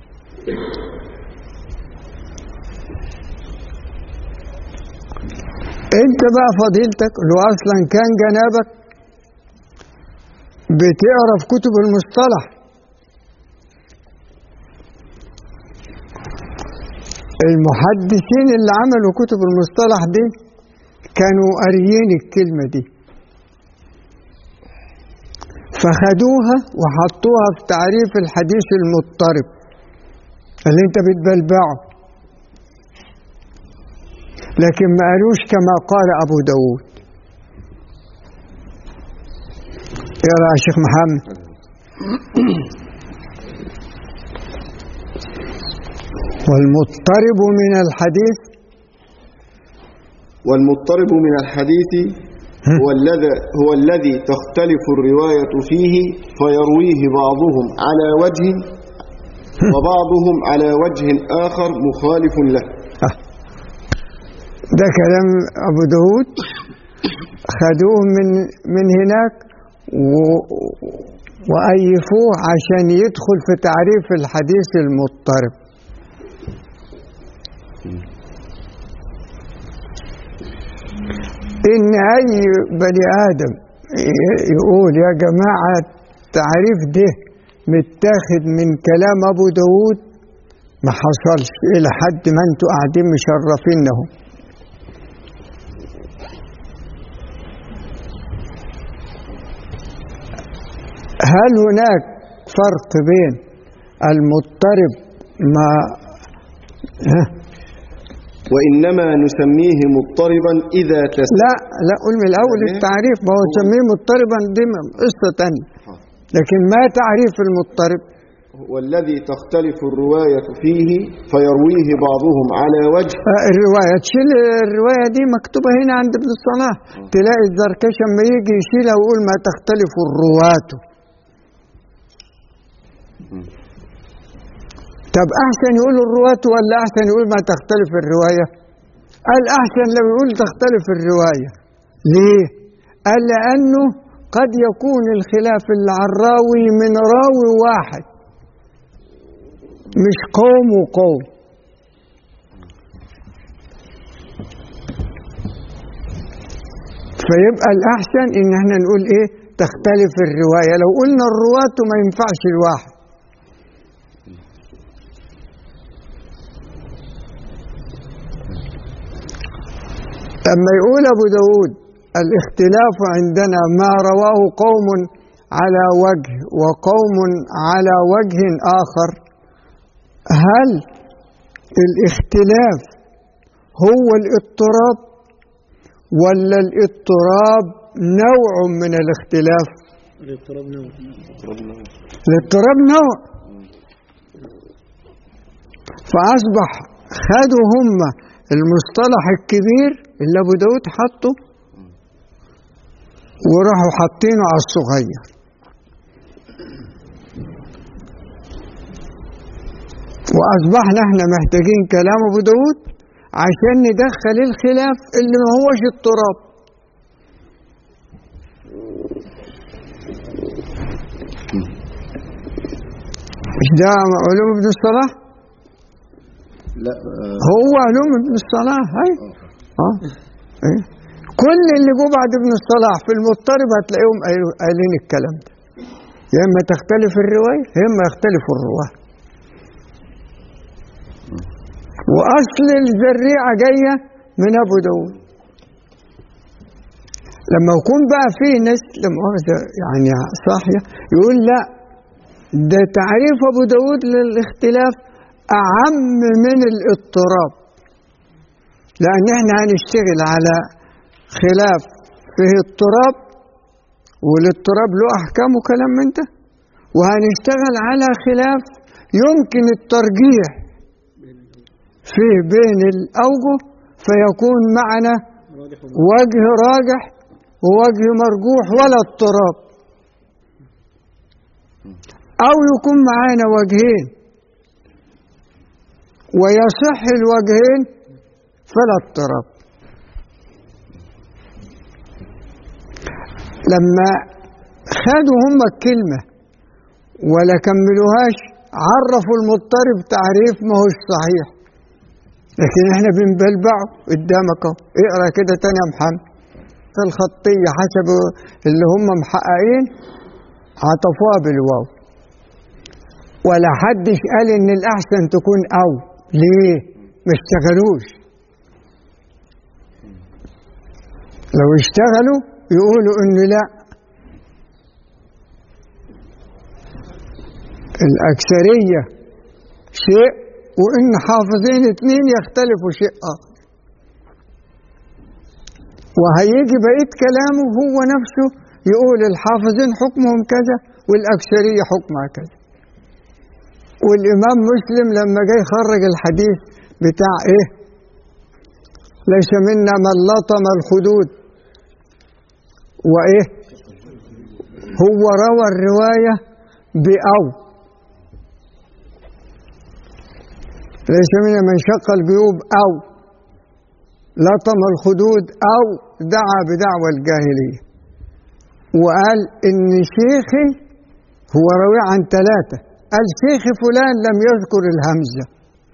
انت بقى فضيلتك اللي هو اصلا كان جنابك بتقرا في كتب المصطلح المحدثين اللي عملوا كتب المصطلح دي كانوا قاريين الكلمة دي فخدوها وحطوها في تعريف الحديث المضطرب اللي انت بتبلبعه لكن ما قالوش كما قال أبو داود يا يا شيخ محمد والمضطرب من الحديث والمضطرب من الحديث هو الذي هو الذي تختلف الرواية فيه فيرويه بعضهم على وجه وبعضهم على وجه آخر مخالف له ده كلام أبو داود خدوه من من هناك و وأيفوه عشان يدخل في تعريف الحديث المضطرب إن أي بني آدم ي- يقول يا جماعة التعريف ده متاخد من كلام أبو داود ما حصلش إلى حد ما أنتوا قاعدين مشرفينه هل هناك فرق بين المضطرب ما ها؟ وإنما نسميه مضطربا إذا تس لا لا قول من الأول التعريف ما هو سميه مضطربا دي قصة تانية لكن ما تعريف المضطرب هو الذي تختلف الرواية فيه فيرويه بعضهم على وجه آه، الرواية تشيل الرواية دي مكتوبة هنا عند ابن الصلاح تلاقي الزركش اما يجي يشيلها ويقول ما تختلف الرواة طب أحسن يقول الرواة ولا أحسن يقول ما تختلف الرواية قال أحسن لو يقول تختلف الرواية ليه قال لأنه قد يكون الخلاف اللي على الراوي من راوي واحد مش قوم وقوم فيبقى الأحسن إن احنا نقول إيه تختلف الرواية لو قلنا الرواة ما ينفعش الواحد لما يقول أبو داود الاختلاف عندنا ما رواه قوم على وجه وقوم على وجه آخر هل الاختلاف هو الاضطراب ولا الاضطراب نوع من الاختلاف الاضطراب نوع الاضطراب نوع فأصبح خدوا هم المصطلح الكبير اللي أبو داود حطه وراحوا حاطينه على الصغير وأصبحنا احنا محتاجين كلام أبو داود عشان ندخل الخلاف اللي ما هوش اضطراب مش ده علوم ابن الصلاح لا آه، هو علوم ابن الصلاح هاي اه ايه كل اللي جو بعد ابن الصلاح في المضطرب هتلاقيهم قايلوا- قايلين الكلام ده يا اما تختلف الروايه يا اما يختلف الرواه واصل الذريعه جايه من ابو داود لما يكون بقى في ناس لما مؤاخذة يعني صاحيه يقول لا ده تعريف ابو داود للاختلاف اعم من الاضطراب لان احنا هنشتغل على خلاف فيه اضطراب والاضطراب له احكام وكلام من ده وهنشتغل على خلاف يمكن الترجيح فيه بين الاوجه فيكون معنا راجح وجه راجح ووجه مرجوح ولا اضطراب أو يكون معانا وجهين ويصح الوجهين فلا اضطراب لما خدوا هم الكلمة ولا كملوهاش عرفوا المضطرب تعريف ما هوش صحيح لكن احنا بنبلبعه قدامك اهو اقرا كده تاني يا محمد الخطية حسب اللي هم محققين عطفوها بالواو ولا حدش قال ان الاحسن تكون او ليه ما اشتغلوش لو اشتغلوا يقولوا ان لا الاكثريه شيء وان حافظين اتنين يختلفوا شيء اخر وهيجي بقيه كلامه هو نفسه يقول الحافظين حكمهم كذا والاكثريه حكمها كذا والإمام مسلم لما جاي يخرج الحديث بتاع إيه ليس منا من لطم الخدود وإيه هو روى الرواية بأو ليس منا من شق الجيوب أو لطم الخدود أو دعا بدعوى الجاهلية وقال إن شيخي هو روي عن ثلاثة قال شيخ فلان لم يذكر الهمزة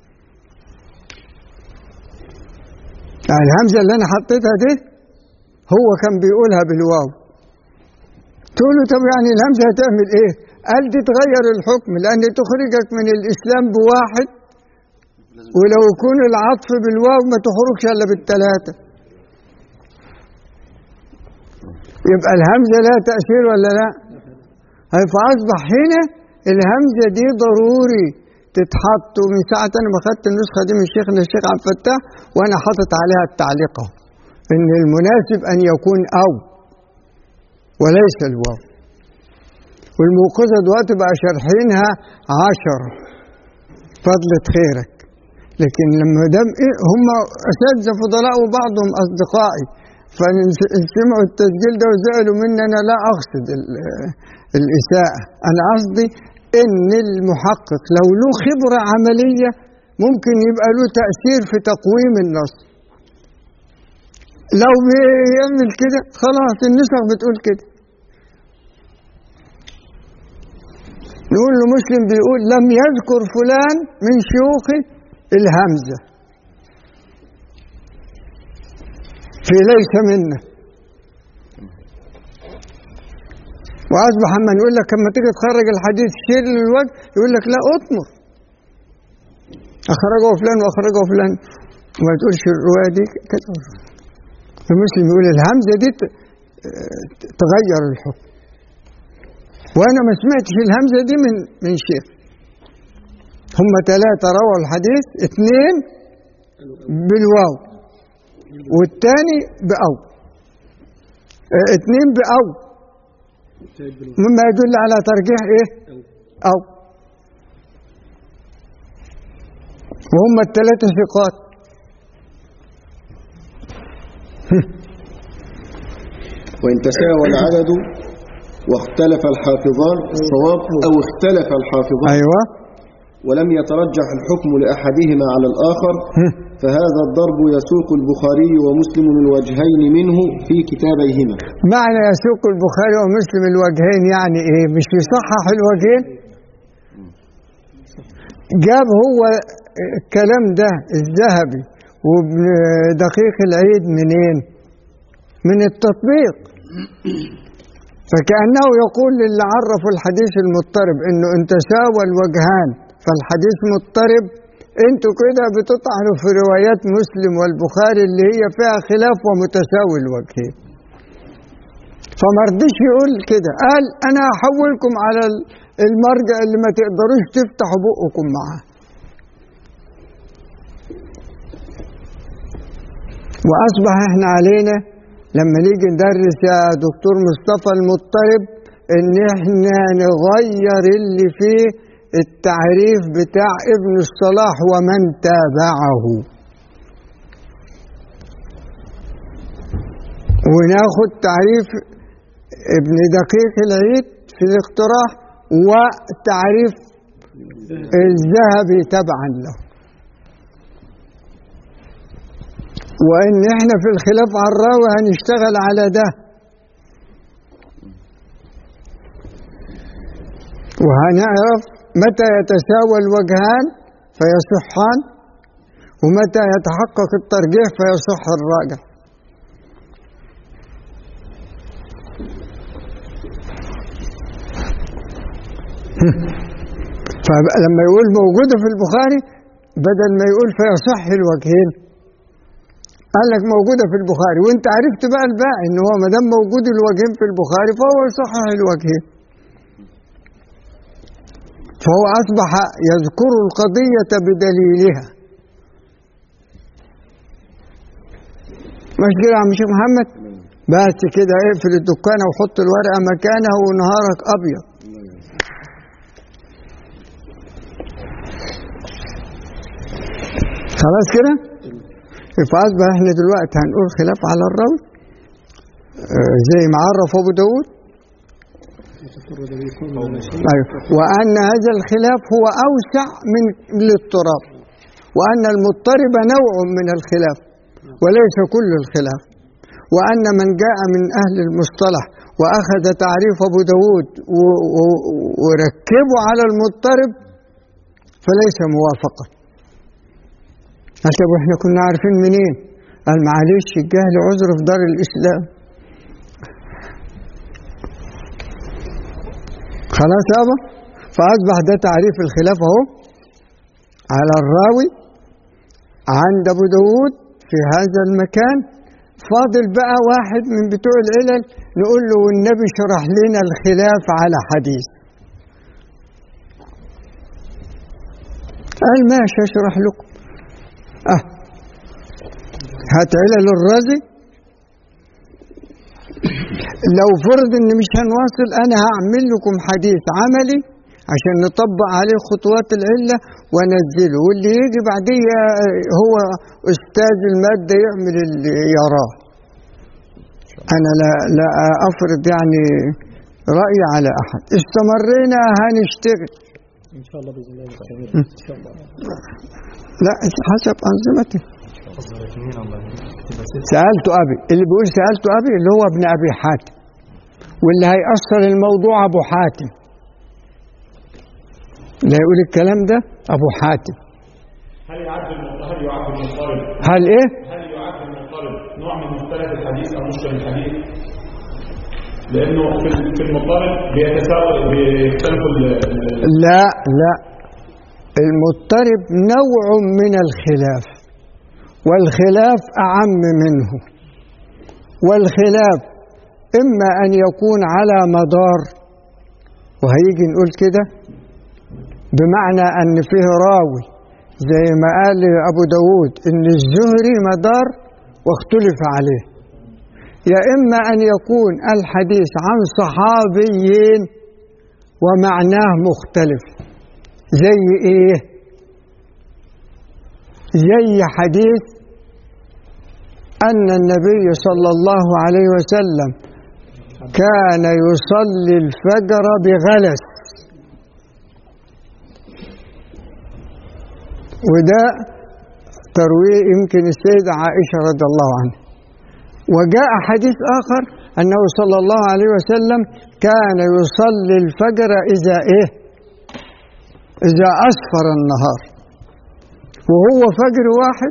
يعني الهمزة اللي أنا حطيتها دي هو كان بيقولها بالواو تقول له طب يعني الهمزة هتعمل إيه؟ قال دي تغير الحكم لأن تخرجك من الإسلام بواحد ولو يكون العطف بالواو ما تخرجش إلا بالثلاثة يبقى الهمزة لها تأثير ولا لا؟ هي فأصبح هنا الهمزة دي ضروري تتحط ومن ساعة أنا ما خدت النسخة دي من شيخنا الشيخ عبد الفتاح وأنا حاطط عليها التعليق أهو إن المناسب أن يكون أو وليس الواو والموقظة دلوقتي بقى شارحينها عشرة فضلة خيرك لكن لما دام إيه هم أساتذة فضلاء وبعضهم أصدقائي فسمعوا التسجيل ده وزعلوا مني أنا لا أقصد ال- الإساءة أنا قصدي إن المحقق لو له خبرة عملية ممكن يبقى له تأثير في تقويم النص لو بيعمل كده خلاص النسخ بتقول كده نقول له مسلم بيقول لم يذكر فلان من شيوخه الهمزة في ليس منا وأصبح أما نقول لك لما تيجي تخرج الحديث شير للوجه يقول لك لا أطمر أخرجه فلان وأخرجه فلان وما تقولش الرواية دي كده فمسلم يقول الهمزة دي ت- تغير الحكم وأنا ما سمعتش الهمزة دي من من شيخ هم ثلاثة رووا الحديث اثنين بالواو والثاني بأو اه، اثنين بأو الثالث بالواو مما يدل على ترجيح ايه أو وهم الثلاثة ثقات وإن تساوى العدد واختلف الحافظان صواب أو اختلف الحافظان أيوة ولم يترجح الحكم لأحدهما على الآخر فهذا الضرب يسوق البخاري ومسلم من وجهين منه في كتابيهما معنى يسوق البخاري ومسلم الوجهين يعني ايه مش يصحح الوجهين جاب هو الكلام ده الذهبي وابن دقيق العيد منين من التطبيق فكأنه يقول للي عرفوا الحديث المضطرب انه ان تساوى الوجهان فالحديث مضطرب انتوا كده بتطعنوا في روايات مسلم والبخاري اللي هي فيها خلاف ومتساوي الوجهين فما رضيش يقول كده قال انا هحولكم على ال- المرجع اللي ما تقدروش تفتحوا بقكم معاه واصبح احنا علينا لما نيجي ندرس يا دكتور مصطفى المضطرب ان احنا نغير اللي فيه التعريف بتاع ابن الصلاح ومن تابعه وناخد تعريف ابن دقيق العيد في الاقتراح وتعريف الذهبي تبعا له وان احنا في الخلاف على الراوي هنشتغل على ده وهنعرف متى يتساوى الوجهان فيصحان ومتى يتحقق الترجيح فيصح الراجح فلما يقول موجودة في البخاري بدل ما يقول فيصح الوجهين قال لك موجودة في البخاري وانت عرفت بقى الباقي ان هو ما دام موجود الوجهين في البخاري فهو يصحح الوجهين فهو أصبح يذكر القضية بدليلها مش كده يا عم شيخ محمد بس كده اقفل الدكانة وحط الورقة مكانها ونهارك أبيض خلاص كده فأصبح احنا دلوقتي هنقول خلاف على الراوي آه، زي ما عرف أبو داود تفرد به قوم على شيء أيوة. وأن هذا الخلاف هو أوسع من الاضطراب وأن المضطرب نوع من الخلاف وليس كل الخلاف وأن من جاء من أهل المصطلح وأخذ تعريف أبو داود و- و- وركبه على المضطرب فليس موافقا قال طب احنا كنا عارفين منين قال معلش الجهل عذر في دار الإسلام خلاص يابا فأصبح ده تعريف الخلاف أهو على الراوي عند أبو داود في هذا المكان فاضل بقى واحد من بتوع العلل نقول له والنبي شرح لنا الخلاف على حديث قال ماشي اشرح لكم اه هات علل الرازي لو فرض ان مش هنواصل انا هعمل لكم حديث عملي عشان نطبق عليه خطوات العله وانزله واللي يجي بعديه هو استاذ الماده يعمل اللي يراه انا لا لا افرض يعني رايي على احد استمرينا هنشتغل ان شاء الله باذن الله نستمر ان شاء الله لا حسب انظمته سالت ابي اللي بيقول سالت ابي اللي هو ابن ابي حاتم واللي هيأثر الموضوع ابو حاتم لا يقول الكلام ده ابو حاتم هل يعد الم- هل يعد المضطرب هل ايه هل يعد المضطرب نوع من مختلف الحديث او مشكل الحديث؟ لانه في ال- في المضطرب بيتساوى بيختلف ال- ال- لا لا المضطرب نوع من الخلاف والخلاف أعم منه والخلاف إما أن يكون على مدار وهيجي نقول كده بمعنى أن فيه راوي زي ما قال أبو داود إن الزهري مدار واختلف عليه يا إما أن يكون الحديث عن صحابيين ومعناه مختلف زي ايه زي حديث ان النبي صلى الله عليه وسلم كان يصلي الفجر بغلس وده ترويه يمكن السيدة عائشة رضي الله عنها وجاء حديث آخر أنه صلى الله عليه وسلم كان يصلي الفجر إذا إيه إذا أسفر النهار وهو فجر واحد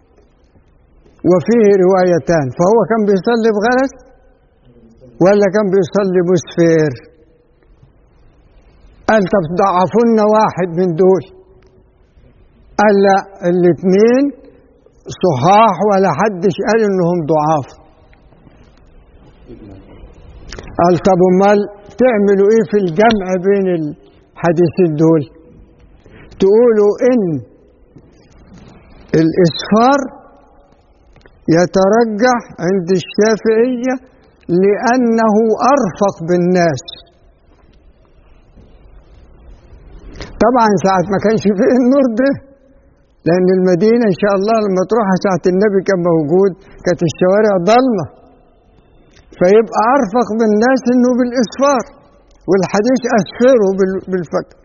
وفيه روايتان فهو كان بيصلي بغلس ولا كان بيصلي مسفر قال طب ضعفوا لنا واحد من دول قال لا الاثنين صحاح ولا حدش قال انهم ضعاف قال طب امال تعملوا ايه في الجمع بين الحديثين دول تقولوا ان الاسفار يترجح عند الشافعيه لانه ارفق بالناس طبعا ساعة ما كانش فيه النور ده لأن المدينة إن شاء الله لما تروح ساعة النبي كان موجود كانت الشوارع ضلمة فيبقى أرفق بالناس إنه بالإسفار والحديث أسفره بال- بالفجر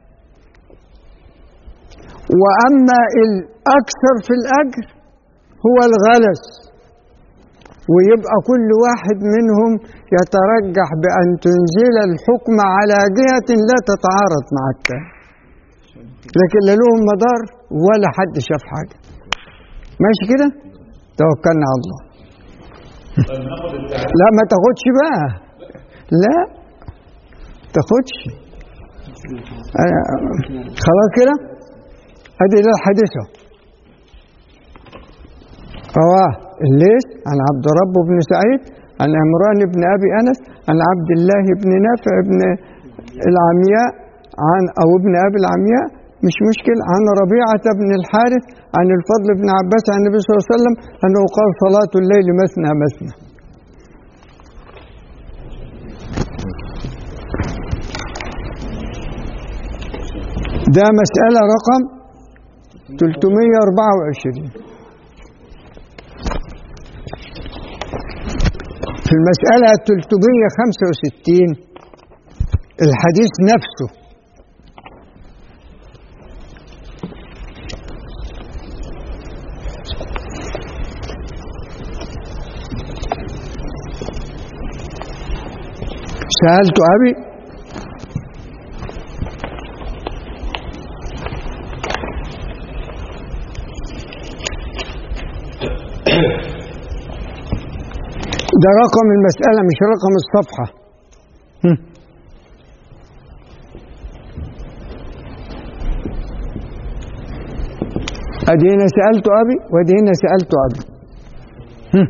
وأما الأكثر في الأجر هو الغلس ويبقى كل واحد منهم يترجح بأن تنزل الحكم على جهة لا تتعارض مع الثاني لكن لا لهم مدار ولا حد شاف حاجة ماشي كده توكلنا على الله طيب ناخد التعريف لا ما تاخدش بقى لا تاخدش أنا- خلاص كده ادي ده الحديث أهو. رواه الليث عن عبد رب بن سعيد عن عمران بن ابي انس عن عبد الله بن نافع بن العمياء عن او ابن ابي العمياء مش مشكل عن ربيعة بن الحارث عن الفضل بن عباس عن النبي صلى الله عليه وسلم أنه قال صلاة الليل مثنى مثنى ده مسألة رقم 324 في المسألة 365 الحديث نفسه سألت أبي ده رقم المسألة مش رقم الصفحة هم. أدي هنا سألت أبي وأدي هنا سألت أبي هم.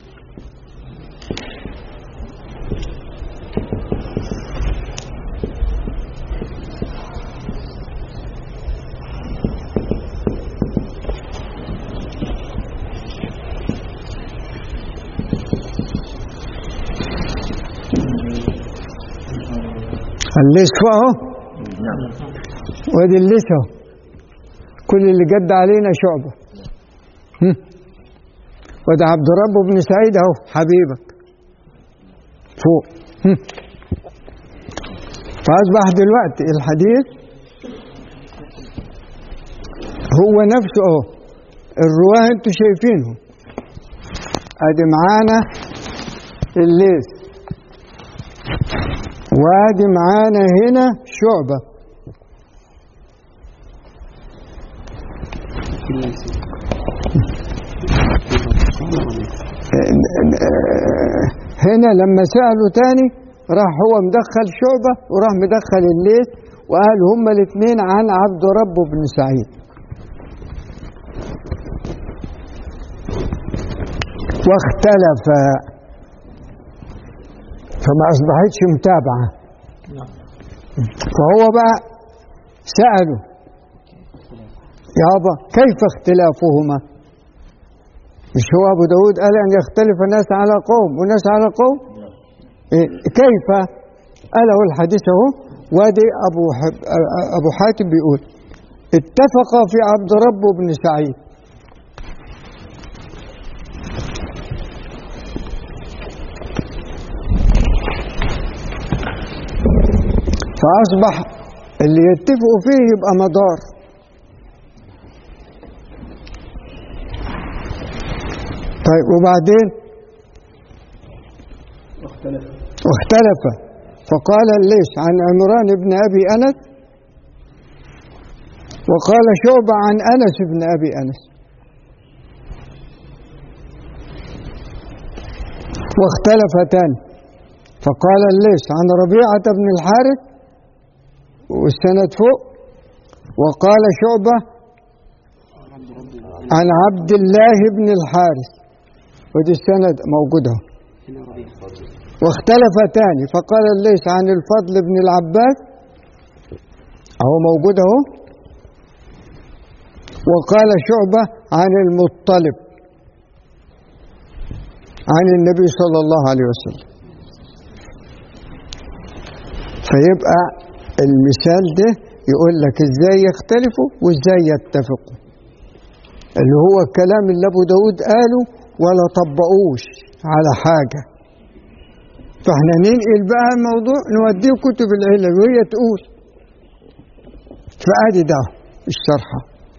اللصف اهو وادي اللص اهو كل اللي جد علينا شعبه هم. وادي عبد ربه بن سعيد اهو حبيبك فوق هم. فاصبح دلوقتي الحديث هو نفسه اهو الرواه انتوا شايفينهم ادي معانا الليث وادي معانا هنا شعبة هنا لما سألوا تاني راح هو مدخل شعبة وراح مدخل الليث وقال هما الاثنين عن عبد رب بن سعيد واختلفا فما أصبحتش متابعة فهو بقى سأله يابا كيف اختلافهما مش هو أبو داود قال أن يختلف الناس على قوم والناس على قوم إيه كيف قاله الحديث اهو وادي أبو, حب أبو حاتم بيقول اتفق في عبد رب بن سعيد فأصبح اللي يتفقوا فيه يبقى مدار طيب وبعدين واختلف فقال الليث عن عمران بن أبي أنس وقال شعبة عن أنس بن أبي أنس واختلفتان فقال الليث عن ربيعة بن الحارث والسند فوق وقال شعبة عن عبد الله بن الحارث ودي السند موجودة واختلف تاني فقال الليث عن الفضل بن العباس اهو موجود اهو وقال شعبة عن المطلب عن النبي صلى الله عليه وسلم فيبقى المثال ده يقول لك ازاي يختلفوا وازاي يتفقوا اللي هو الكلام اللي ابو داود قاله ولا طبقوش على حاجة فاحنا ننقل بقى الموضوع نوديه كتب العلم وهي تقول فادي ده الشرحة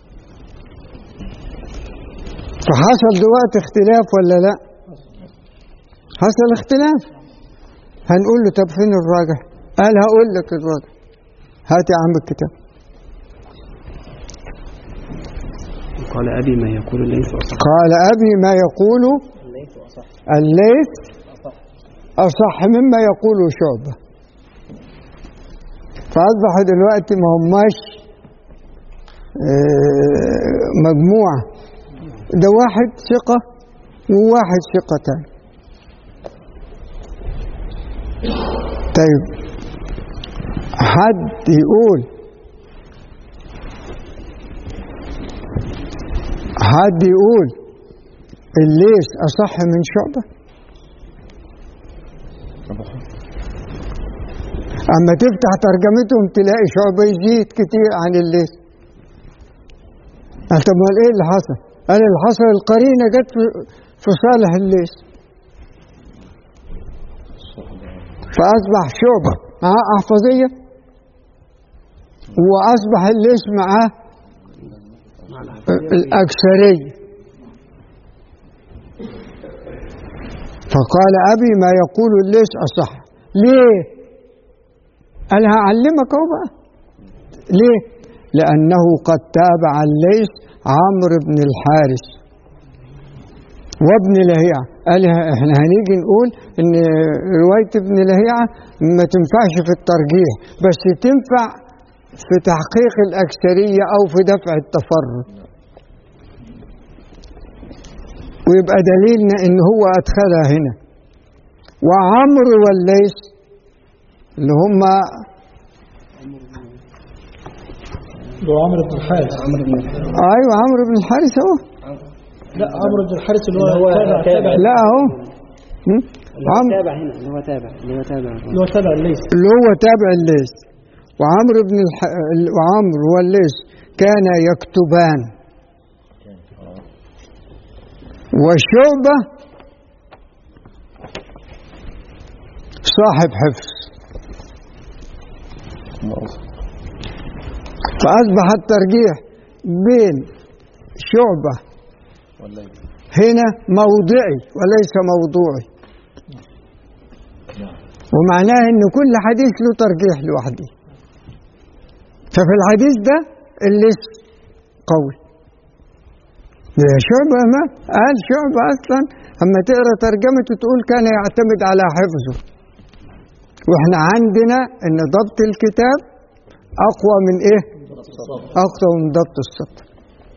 فحصل دلوقتي اختلاف ولا لا حصل اختلاف هنقول له طب فين الراجح قال هقول لك الراجح هات يا عم الكتاب قال أبي ما يقول الليث أصح قال أبي ما يقول الليث أصح مما يقول شعبة فأصبح دلوقتي ما هماش آه، مجموعة ده واحد ثقة وواحد ثقة تاني طيب حد يقول حد يقول الليث أصح من شعبة أما تفتح ترجمتهم تلاقي شعبة يزيد كتير عن الليث قال طب امال ايه اللي حصل؟ قال اللي حصل القرينه جت في, في صالح الليث فاصبح شعبه معاه احفظيه واصبح الليث معاه الاكثريه فقال ابي ما يقول الليث اصح ليه؟ قال هعلمك اهو بقى ليه؟ لأنه قد تابع الليث عمرو بن الحارث وابن لهيعة قال احنا هنيجي نقول ان رواية ابن لهيعة ما تنفعش في الترجيح بس تنفع في تحقيق الأكثرية أو في دفع التفرد ويبقى دليلنا ان هو أدخلها هنا وعمرو والليث اللي هم اللي هو عمرو بن الحارث عمرو بن ايوه عمرو بن الحارث اهو لا عمرو بن الحارث اللي هو تابع تابع لا اهو هم؟ عم- تابع هنا اللي هو تابع اللي هو تابع اللي هو تابع الليث اللي هو تابع الليث وعمرو بن الح... وعمرو والليث كان يكتبان وشعبة صاحب حفظ فأصبح الترجيح بين شعبة هنا موضعي وليس موضوعي ومعناه ان كل حديث له ترجيح لوحده ففي الحديث ده الليث قوي ده شعبة ما قال شعبة أصلا أما تقرأ ترجمته تقول كان يعتمد على حفظه وإحنا عندنا إن ضبط الكتاب أقوى من إيه؟ أقوى من ضبط السطر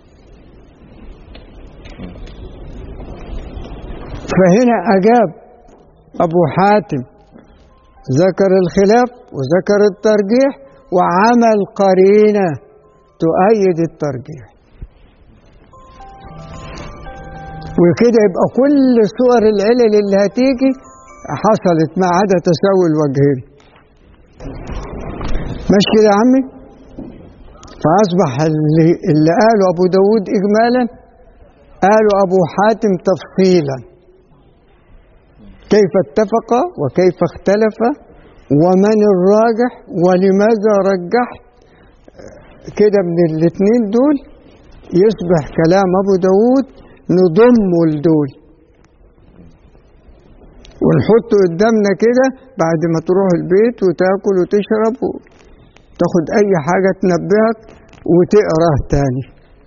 فهنا أجاب أبو حاتم ذكر الخلاف وذكر الترجيح وعمل قرينة تؤيد الترجيح وكده يبقى كل صور العلل اللي هتيجي حصلت ما عدا تساوي الوجهين ماشي كده يا عمي فأصبح اللي, اللي قاله أبو داود إجمالا قاله أبو حاتم تفصيلا كيف اتفق وكيف اختلف ومن الراجح ولماذا رجحت كده من الاثنين دول يصبح كلام أبو داود نضمه لدول ونحطه قدامنا كده بعد ما تروح البيت وتاكل وتشرب وتاخد أي حاجة تنبهك وتقراه تاني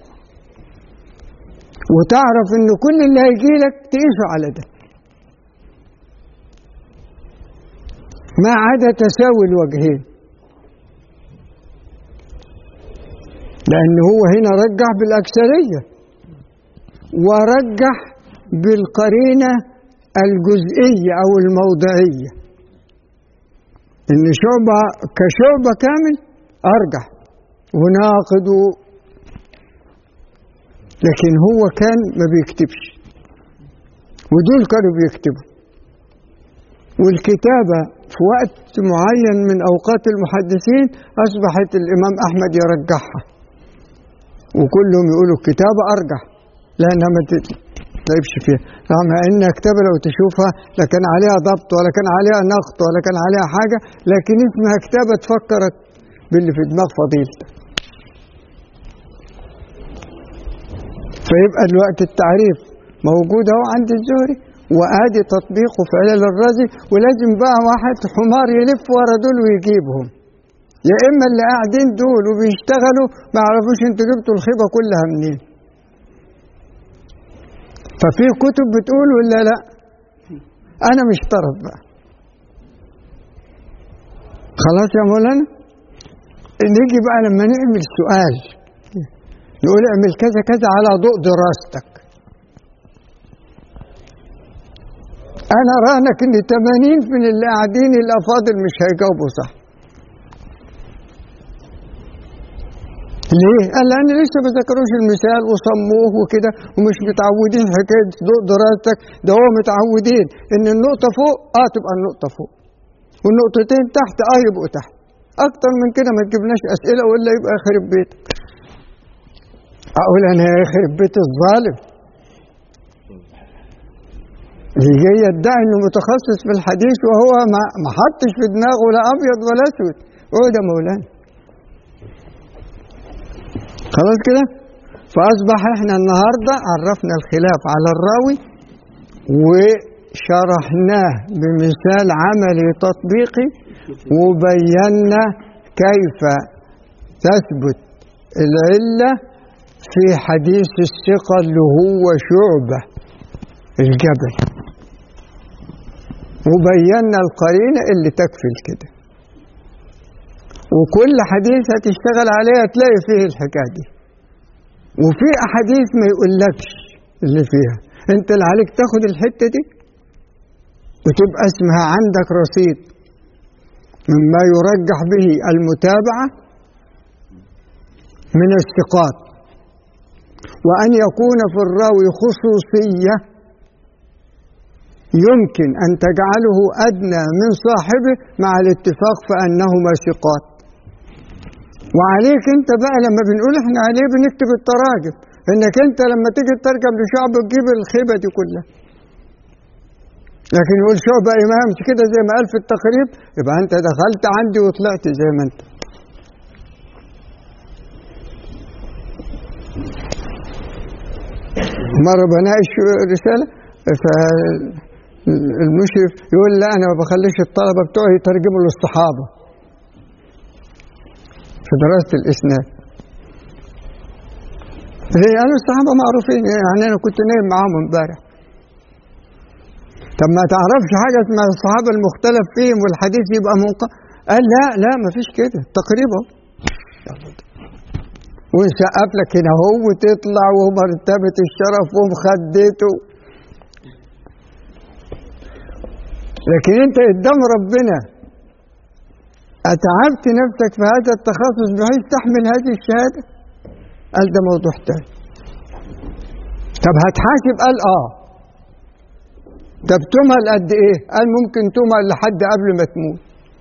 وتعرف إن كل اللي هيجيلك تقيسه على ده ما عدا تساوي الوجهين لأن هو هنا رجح بالأكثرية ورجح بالقرينة الجزئية أو الموضعية إن شعبة كشعبة كامل أرجح وناقد و- لكن هو كان ما بيكتبش ودول كانوا بيكتبوا والكتابة في وقت معين من أوقات المحدثين أصبحت الإمام أحمد يرجحها وكلهم يقولوا الكتابة أرجح لأنها ما تتعبش فيها رغم أن كتابة لو تشوفها لا كان عليها ضبط ولا كان عليها نقط ولا كان عليها حاجة لكن اسمها كتابة تفكرك باللي في دماغ فضيلتك فيبقى الوقت التعريف موجود اهو عند الزهري وادي تطبيقه في علل الرازي ولازم بقى واحد حمار يلف ورا دول ويجيبهم يا اما اللي قاعدين دول وبيشتغلوا ما يعرفوش انتوا جبتوا الخيبه كلها منين ففي كتب بتقول ولا لا انا مش طرف بقى خلاص يا مولانا نيجي بقى لما نعمل سؤال نقول اعمل كذا كذا على ضوء دراستك انا راهنك ان 80 من اللي قاعدين الافاضل مش هيجاوبوا صح ليه؟ قال لان لسه ما ذكروش المثال وصموه وكده ومش متعودين حكايه ضوء دراستك ده هو متعودين ان النقطه فوق اه تبقى النقطه فوق والنقطتين تحت اه يبقوا تحت اكتر من كده ما تجيبناش اسئله ولا يبقى يخرب بيتك اقول انا يا يخرب بيت الظالم اللي جاي يدعي انه متخصص في الحديث وهو ما ما حطش في دماغه لا ابيض ولا اسود هو ده مولانا خلاص كده فاصبح احنا النهارده عرفنا الخلاف على الراوي وشرحناه بمثال عملي تطبيقي وبينا كيف تثبت العله في حديث الثقه اللي هو شعبه الجبل وبينا القرينة اللي تكفل كده وكل حديث هتشتغل عليه هتلاقي فيه الحكاية دي وفي أحاديث ما يقولكش اللي فيها انت اللي عليك تاخد الحتة دي وتبقى اسمها عندك رصيد مما يرجح به المتابعة من الثقات وأن يكون في الراوي خصوصية يمكن أن تجعله أدنى من صاحبه مع الاتفاق فأنهما ثقات وعليك أنت بقى لما بنقول إحنا عليه بنكتب التراجم إنك أنت لما تيجي تترجم لشعب تجيب الخيبة دي كلها لكن يقول شعبة إمام كده زي ما قال في التقريب يبقى أنت دخلت عندي وطلعت زي ما أنت مرة بناقش رسالة فالمشرف يقول لا أنا ما بخليش الطلبة بتوعي يترجموا للصحابة في دراسة الإسناد ليه؟ قالوا الصحابة معروفين يعني أنا كنت نايم معاهم امبارح طب ما تعرفش حاجة اسمها الصحابة المختلف فيهم والحديث يبقى منق قال لا لا ما فيش كده تقريبا ونسقف لك هنا هو وتطلع ومرتبة الشرف ومخدته لكن انت قدام ربنا أتعبت نفسك في هذا التخصص بحيث تحمل هذه الشهادة قال ده موضوع تاني طب هتحاسب قال اه طب تمهل قد ايه قال ممكن تمهل لحد قبل ما تموت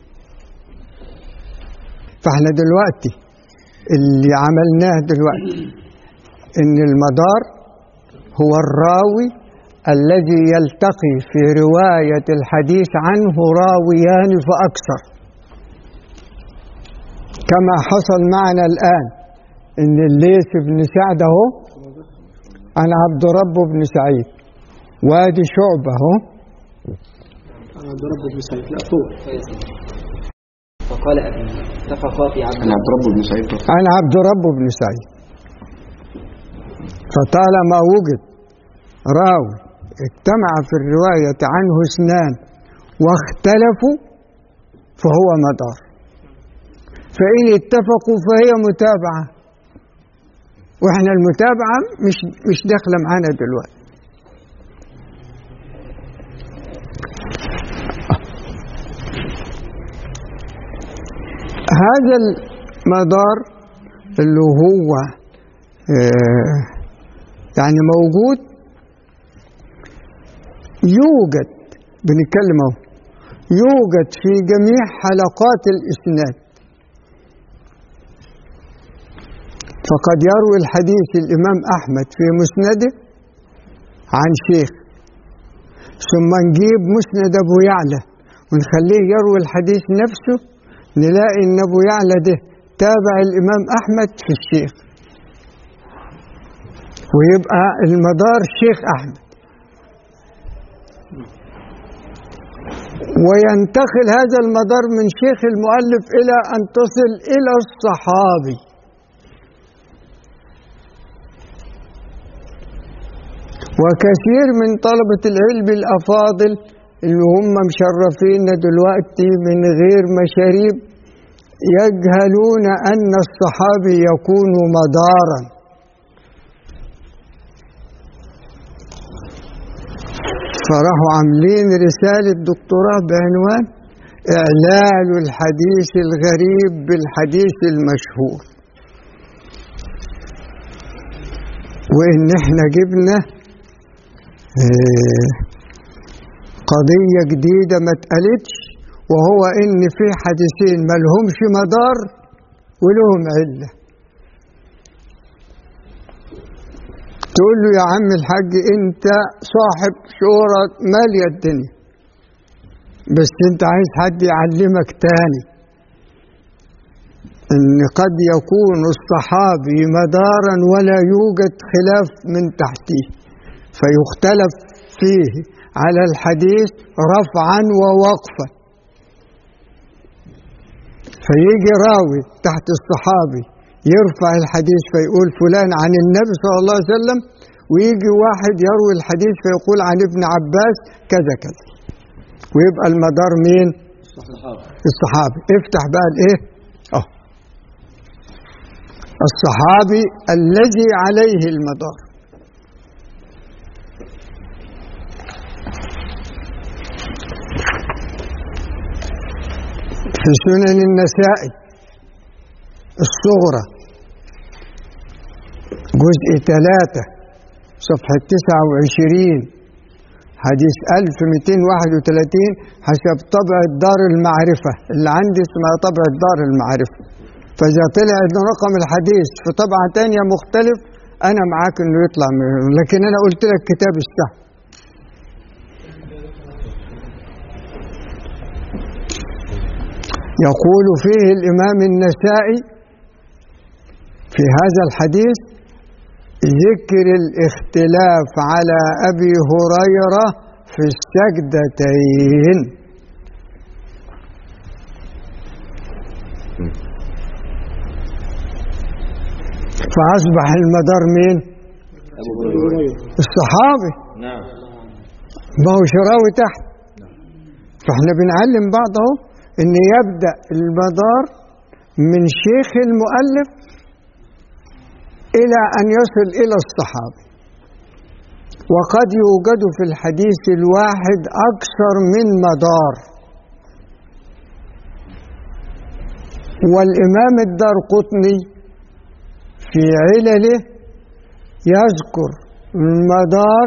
فاحنا دلوقتي اللي عملناه دلوقتي ان المدار هو الراوي الذي يلتقي في رواية الحديث عنه راويان فأكثر كما حصل معنا الآن إن الليث بن سعد أهو عن عبد رب بن سعيد وادي شعبة أهو عبد رب بن سعيد لا فوق فقال أبي اتفقا في عبد عن عبد رب بن سعيد عن عبد رب بن سعيد فطالما وجد راوي اجتمع في الرواية عنه اثنان واختلفوا فهو مدار فإن اتفقوا فهي متابعة واحنا المتابعة مش مش داخلة معانا دلوقتي هذا المدار اللي هو آه يعني موجود يوجد بنتكلم اهو يوجد في جميع حلقات الاسناد فقد يروي الحديث الامام احمد في مسنده عن شيخ ثم نجيب مسند ابو يعلى ونخليه يروي الحديث نفسه نلاقي ان ابو يعلى ده تابع الامام احمد في الشيخ ويبقى المدار شيخ احمد وينتقل هذا المدار من شيخ المؤلف الى ان تصل الى الصحابي وكثير من طلبة العلم الأفاضل اللي هم مشرفين دلوقتي من غير مشاريب يجهلون أن الصحابي يكون مدارا فراحوا عاملين رسالة دكتوراه بعنوان إعلال الحديث الغريب بالحديث المشهور وإن إحنا جبنا قضية جديدة ما اتقالتش وهو إن في حديثين ما لهمش مدار ولهم علة تقول له يا عم الحاج انت صاحب شهرة مالية الدنيا بس انت عايز حد يعلمك تاني ان قد يكون الصحابي مدارا ولا يوجد خلاف من تحته فيختلف فيه على الحديث رفعا ووقفا فيجي راوي تحت الصحابي يرفع الحديث فيقول فلان عن النبي صلى الله عليه وسلم ويجي واحد يروي الحديث فيقول عن ابن عباس كذا كذا ويبقى المدار مين الصحابي افتح بقى الايه اه الصحابي الذي عليه المدار في سنن النسائي الصغرى جزء ثلاثة صفحة تسعة وعشرين حديث 1231 حسب طبعة دار المعرفة اللي عندي اسمها طبعة دار المعرفة فإذا طلع إن رقم الحديث في طبعة تانية مختلف أنا معاك إنه يطلع منه لكن أنا قلت لك كتاب السهل يقول فيه الإمام النسائي في هذا الحديث ذكر الاختلاف على أبي هريرة في السجدتين فأصبح المدار مين؟ الصحابي نعم ما هو شراوي تحت فاحنا بنعلم بعض اهو ان يبدا المدار من شيخ المؤلف الى ان يصل الى الصحابي وقد يوجد في الحديث الواحد اكثر من مدار والامام الدار قطني في علله يذكر المدار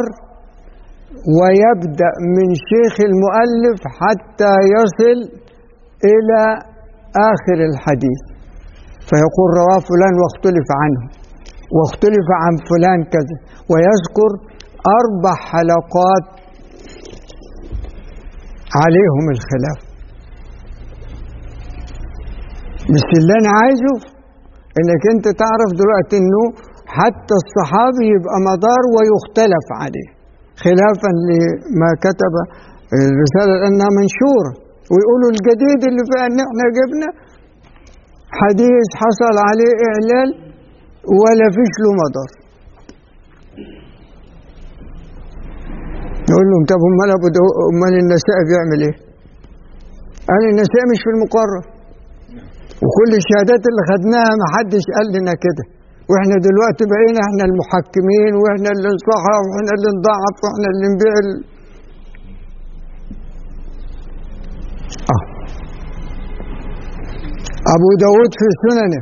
ويبدأ من شيخ المؤلف حتى يصل إلى آخر الحديث فيقول رواه فلان واختلف عنه واختلف عن فلان كذا ويذكر أربع حلقات عليهم الخلاف بس اللي أنا عايزه إنك أنت تعرف دلوقتي إنه حتى الصحابي يبقى مدار ويختلف عليه خلافا لما كتب الرسالة لأنها منشورة ويقولوا الجديد اللي فيها إن إحنا جبنا حديث حصل عليه إعلال ولا فيش له مدار نقول لهم طب امال ابو دو... امال النساء بيعمل ايه؟ قال النساء مش في المقرر وكل الشهادات اللي خدناها ما حدش قال لنا كده واحنا دلوقتي بقينا احنا المحكمين واحنا اللي نصحح واحنا اللي نضعف واحنا اللي نبيع ال... اه ابو داود في سننه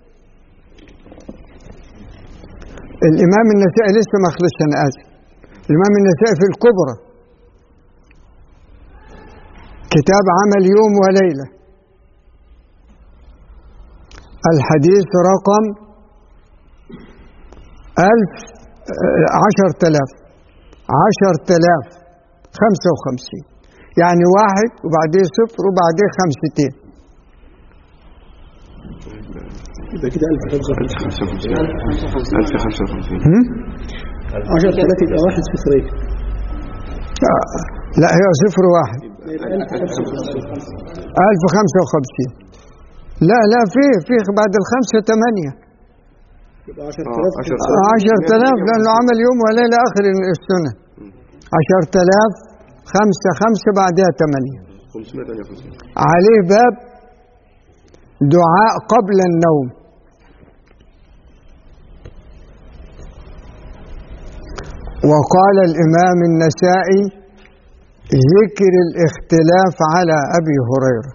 الامام النسائي لسه ما خلصش انا اسف الامام النسائي في الكبرى كتاب عمل يوم وليله الحديث رقم ألف عشر تلاف عشر تلاف خمسة وخمسين يعني واحد وبعدين صفر وبعدين خمستين يبقى كده 1055 1055 هم؟ 10 3 يبقى واحد صفرين آه، لا هي صفر واحد يبقى 1055 ألف خمسة وخمسين لا لا فيه فيه بعد الخمسة ثمانية يبقى 10000 10 عشر تلاف لأنه عمل يوم وليلة آخر السنة عشر تلاف خمسة خمسة بعدها ثمانية 558 عليه باب دعاء قبل النوم وقال الإمام النسائي ذكر الاختلاف على أبي هريرة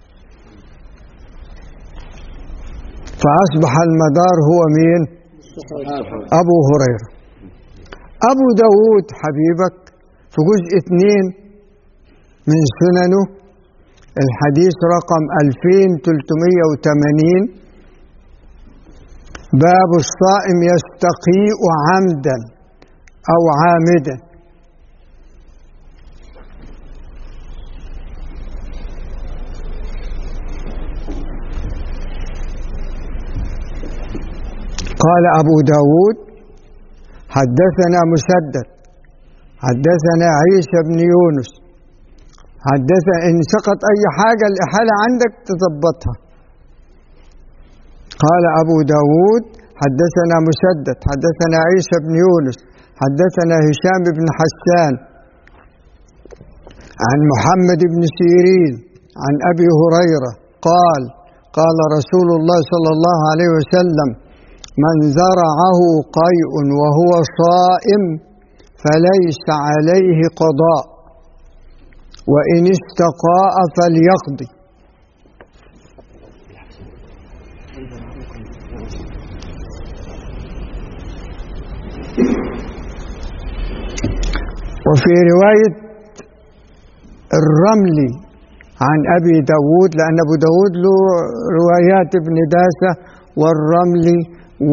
فأصبح المدار هو مين أبو هريرة أبو داود حبيبك في جزء اثنين من سننه الحديث رقم 2380 باب الصائم يستقيء عمدا أو عامدا قال أبو داود حدثنا مسدد حدثنا عيسى بن يونس حدث إن سقط أي حاجة الإحالة عندك تضبطها قال أبو داود حدثنا مسدد حدثنا عيسى بن يونس حدثنا هشام بن حسان عن محمد بن سيرين عن أبي هريرة قال قال رسول الله صلى الله عليه وسلم من زرعه قيء وهو صائم فليس عليه قضاء وإن استقاء فليقضي وفي رواية الرملي عن أبي داود لأن أبو داود له روايات ابن داسة والرملي و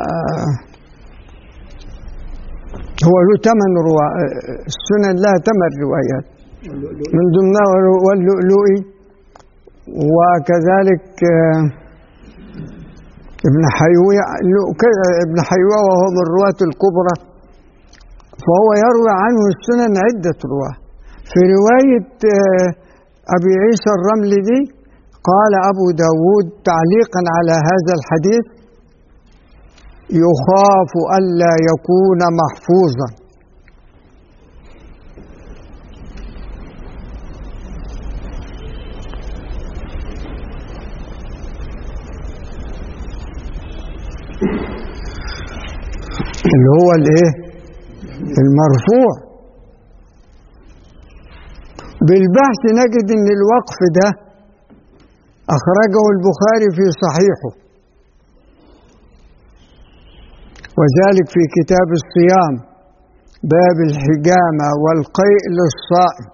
هو له ثمان روا... السنن لها ثمان روايات من ضمنها واللؤلؤي وكذلك آه، ابن حيوية ابن حيوية وهو من الرواة الكبرى فهو يروي عنه السنن عدة رواه في رواية آه، أبي عيسى الرملي دي قال أبو داود تعليقا على هذا الحديث يخاف ألا يكون محفوظا اللي هو الايه المرفوع بالبحث نجد ان الوقف ده اخرجه البخاري في صحيحه وذلك في كتاب الصيام باب الحجامة والقيء للصائم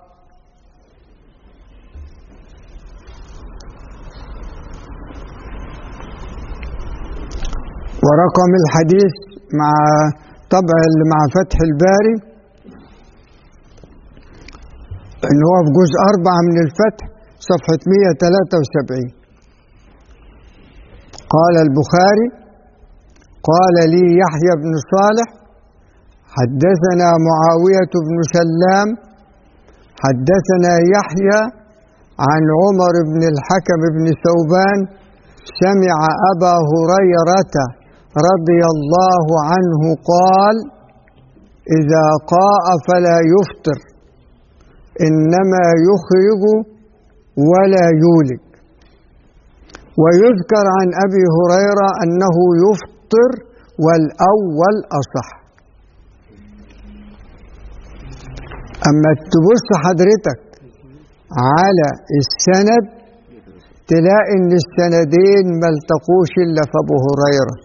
ورقم الحديث مع طبع اللي مع فتح الباري ان هو في جزء أربعة من الفتح صفحة 173 قال البخاري قال لي يحيى بن صالح حدثنا معاوية بن سلام حدثنا يحيى عن عمر بن الحكم بن ثوبان سمع أبا هريرة رضي الله عنه قال إذا قاء فلا يفطر إنما يخرج ولا يولج ويذكر عن أبي هريرة أنه يفطر والأول أصح أما تبص حضرتك على السند تلاقي ان السندين ما التقوش الا في ابو هريره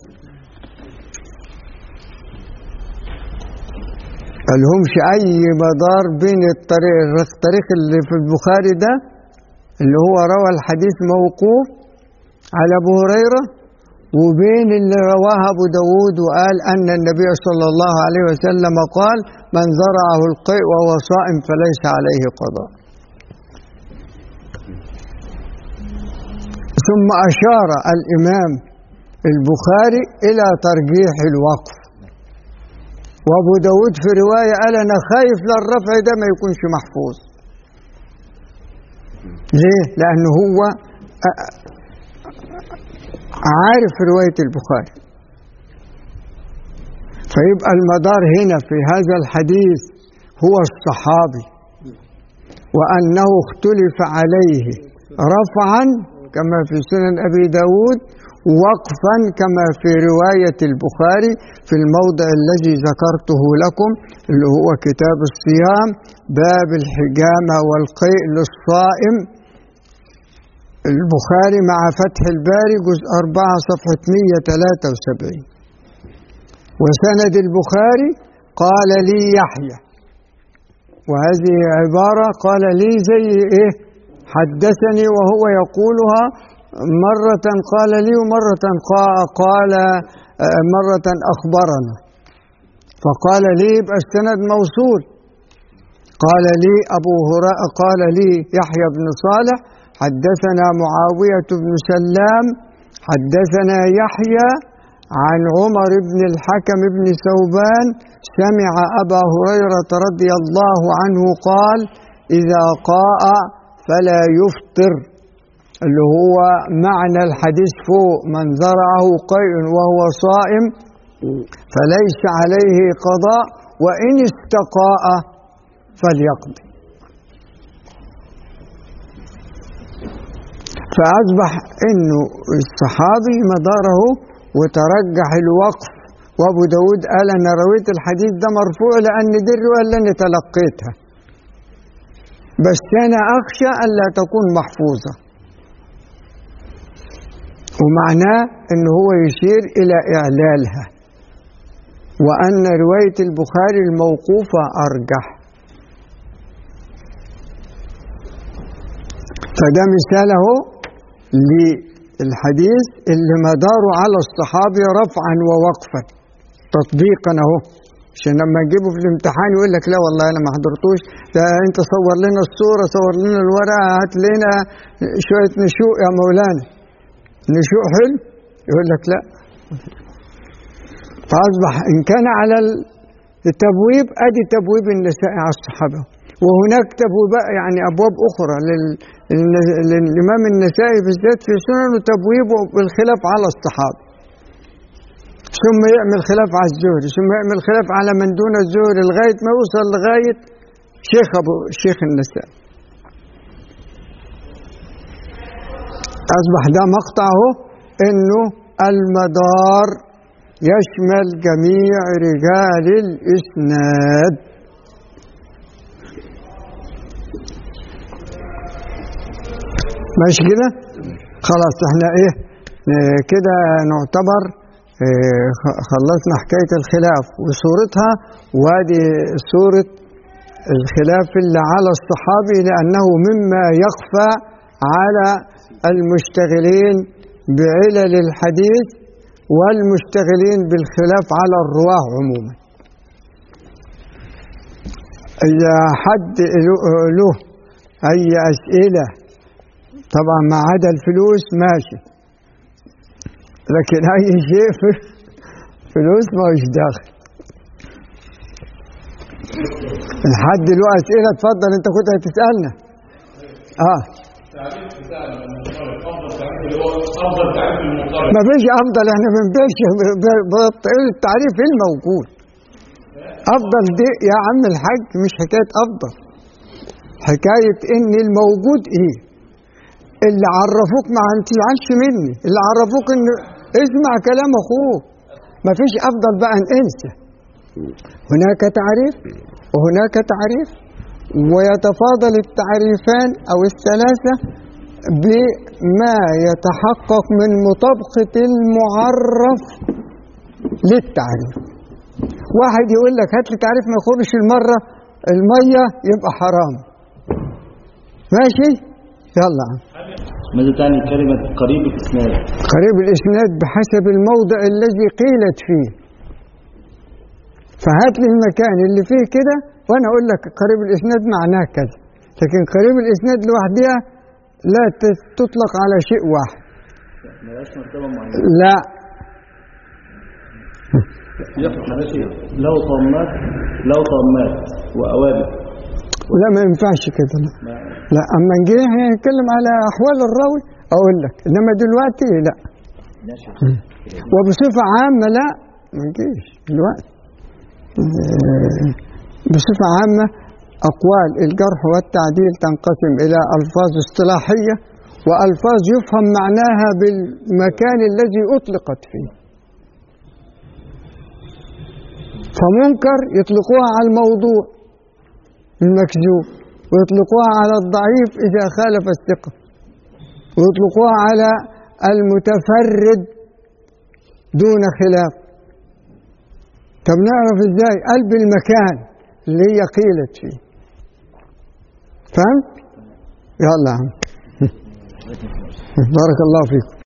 ملهمش اي مدار بين الطريق الطريق اللي في البخاري ده اللي هو روى الحديث موقوف على ابو هريره وبين اللي رواه ابو داود وقال ان النبي صلى الله عليه وسلم قال من زرعه القيء وهو صائم فليس عليه قضاء ثم اشار الامام البخاري الى ترجيح الوقف وابو داود في روايه قال انا خايف للرفع ده ما يكونش محفوظ ليه لانه هو عارف روايه البخاري فيبقى المدار هنا في هذا الحديث هو الصحابي وانه اختلف عليه رفعا كما في سنن ابي داود وقفا كما في رواية البخاري في الموضع الذي ذكرته لكم اللي هو كتاب الصيام باب الحجامة والقيء للصائم البخاري مع فتح الباري جزء أربعة صفحة 173 وسند البخاري قال لي يحيى وهذه عبارة قال لي زي إيه حدثني وهو يقولها مرة قال لي ومرة قال مرة أخبرنا فقال لي يبقى السند موصول قال لي أبو هريرة قال لي يحيى بن صالح حدثنا معاوية بن سلام حدثنا يحيى عن عمر بن الحكم بن ثوبان سمع أبا هريرة رضي الله عنه قال إذا قاء فلا يفطر اللي هو معنى الحديث فوق من زرعه قيء وهو صائم فليس عليه قضاء وإن استقاء فليقضي فأصبح إنه الصحابي مداره وترجح الوقف وأبو داود قال أنا رويت الحديث ده مرفوع لأن دي الرواية اللي أنا تلقيتها بس أنا أخشى ألا تكون محفوظة ومعناه أن هو يشير إلى إعلالها وأن رواية البخاري الموقوفة أرجح فده مثال اهو للحديث اللي مداره على الصحابي رفعا ووقفا تطبيقا اهو عشان لما نجيبه في الامتحان يقول لك لا والله انا ما حضرتوش ده انت صور لنا الصوره صور لنا الورقه هات لنا شويه نشوء يا مولانا نشوء حلو يقول لك لا فاصبح ان كان على التبويب ادي تبويب النساء على الصحابه وهناك تبويب يعني ابواب اخرى لل للإمام النسائي بالذات في سنن تبويبه بالخلاف على الصحابة ثم يعمل خلاف على الزهري ثم يعمل خلاف على من دون الزهري لغاية ما يوصل لغاية شيخ أبو شيخ النسائي أصبح ده مقطعه إنه المدار يشمل جميع رجال الإسناد ماشي كده خلاص احنا ايه اه كده نعتبر اه خلصنا حكاية الخلاف وصورتها وادي صورة الخلاف اللي على الصحابي لأنه مما يخفى على المشتغلين بعلل الحديث والمشتغلين بالخلاف على الرواه عموما إذا حد له أي أسئلة طبعا ما عدا الفلوس ماشي لكن اي شيء فلوس ما هوش داخل لحد له اسئله اتفضل انت كنت هتسالنا اه ما فيش افضل احنا بنبش التعريف الموجود افضل دي يا عم الحاج مش حكايه افضل حكايه ان الموجود ايه اللي عرفوك ما تزعلش مني اللي عرفوك ان اسمع كلام اخوك ما فيش افضل بقى ان انسى هناك تعريف وهناك تعريف ويتفاضل التعريفان او الثلاثه بما يتحقق من مطابقه المعرف للتعريف واحد يقول لك هات لي تعريف ما يخرجش المره الميه يبقى حرام ماشي يلا عم ماذا تعني كلمة قريب الإسناد؟ قريب الإسناد بحسب الموضع الذي قيلت فيه فهات لي المكان اللي فيه كده وأنا أقول لك قريب الإسناد معناه كذا لكن قريب الإسناد لوحدها لا تطلق على شيء واحد ملهاش مرتبة معينة لا له طامات له طامات وأوابد لا ما ينفعش كده لا لا اما نجي نتكلم على احوال الراوي اقول لك انما دلوقتي لا وبصفه عامه لا ما نجيش دلوقتي بصفه عامه اقوال الجرح والتعديل تنقسم الى الفاظ اصطلاحيه والفاظ يفهم معناها بالمكان الذي اطلقت فيه فمنكر يطلقوها على الموضوع المكذوب ويطلقوها على الضعيف إذا خالف الثقة ويطلقوها على المتفرد دون خلاف طب نعرف ازاي قلب المكان اللي هي قيلت فيه فهمت يلا يا عم بارك الله فيكم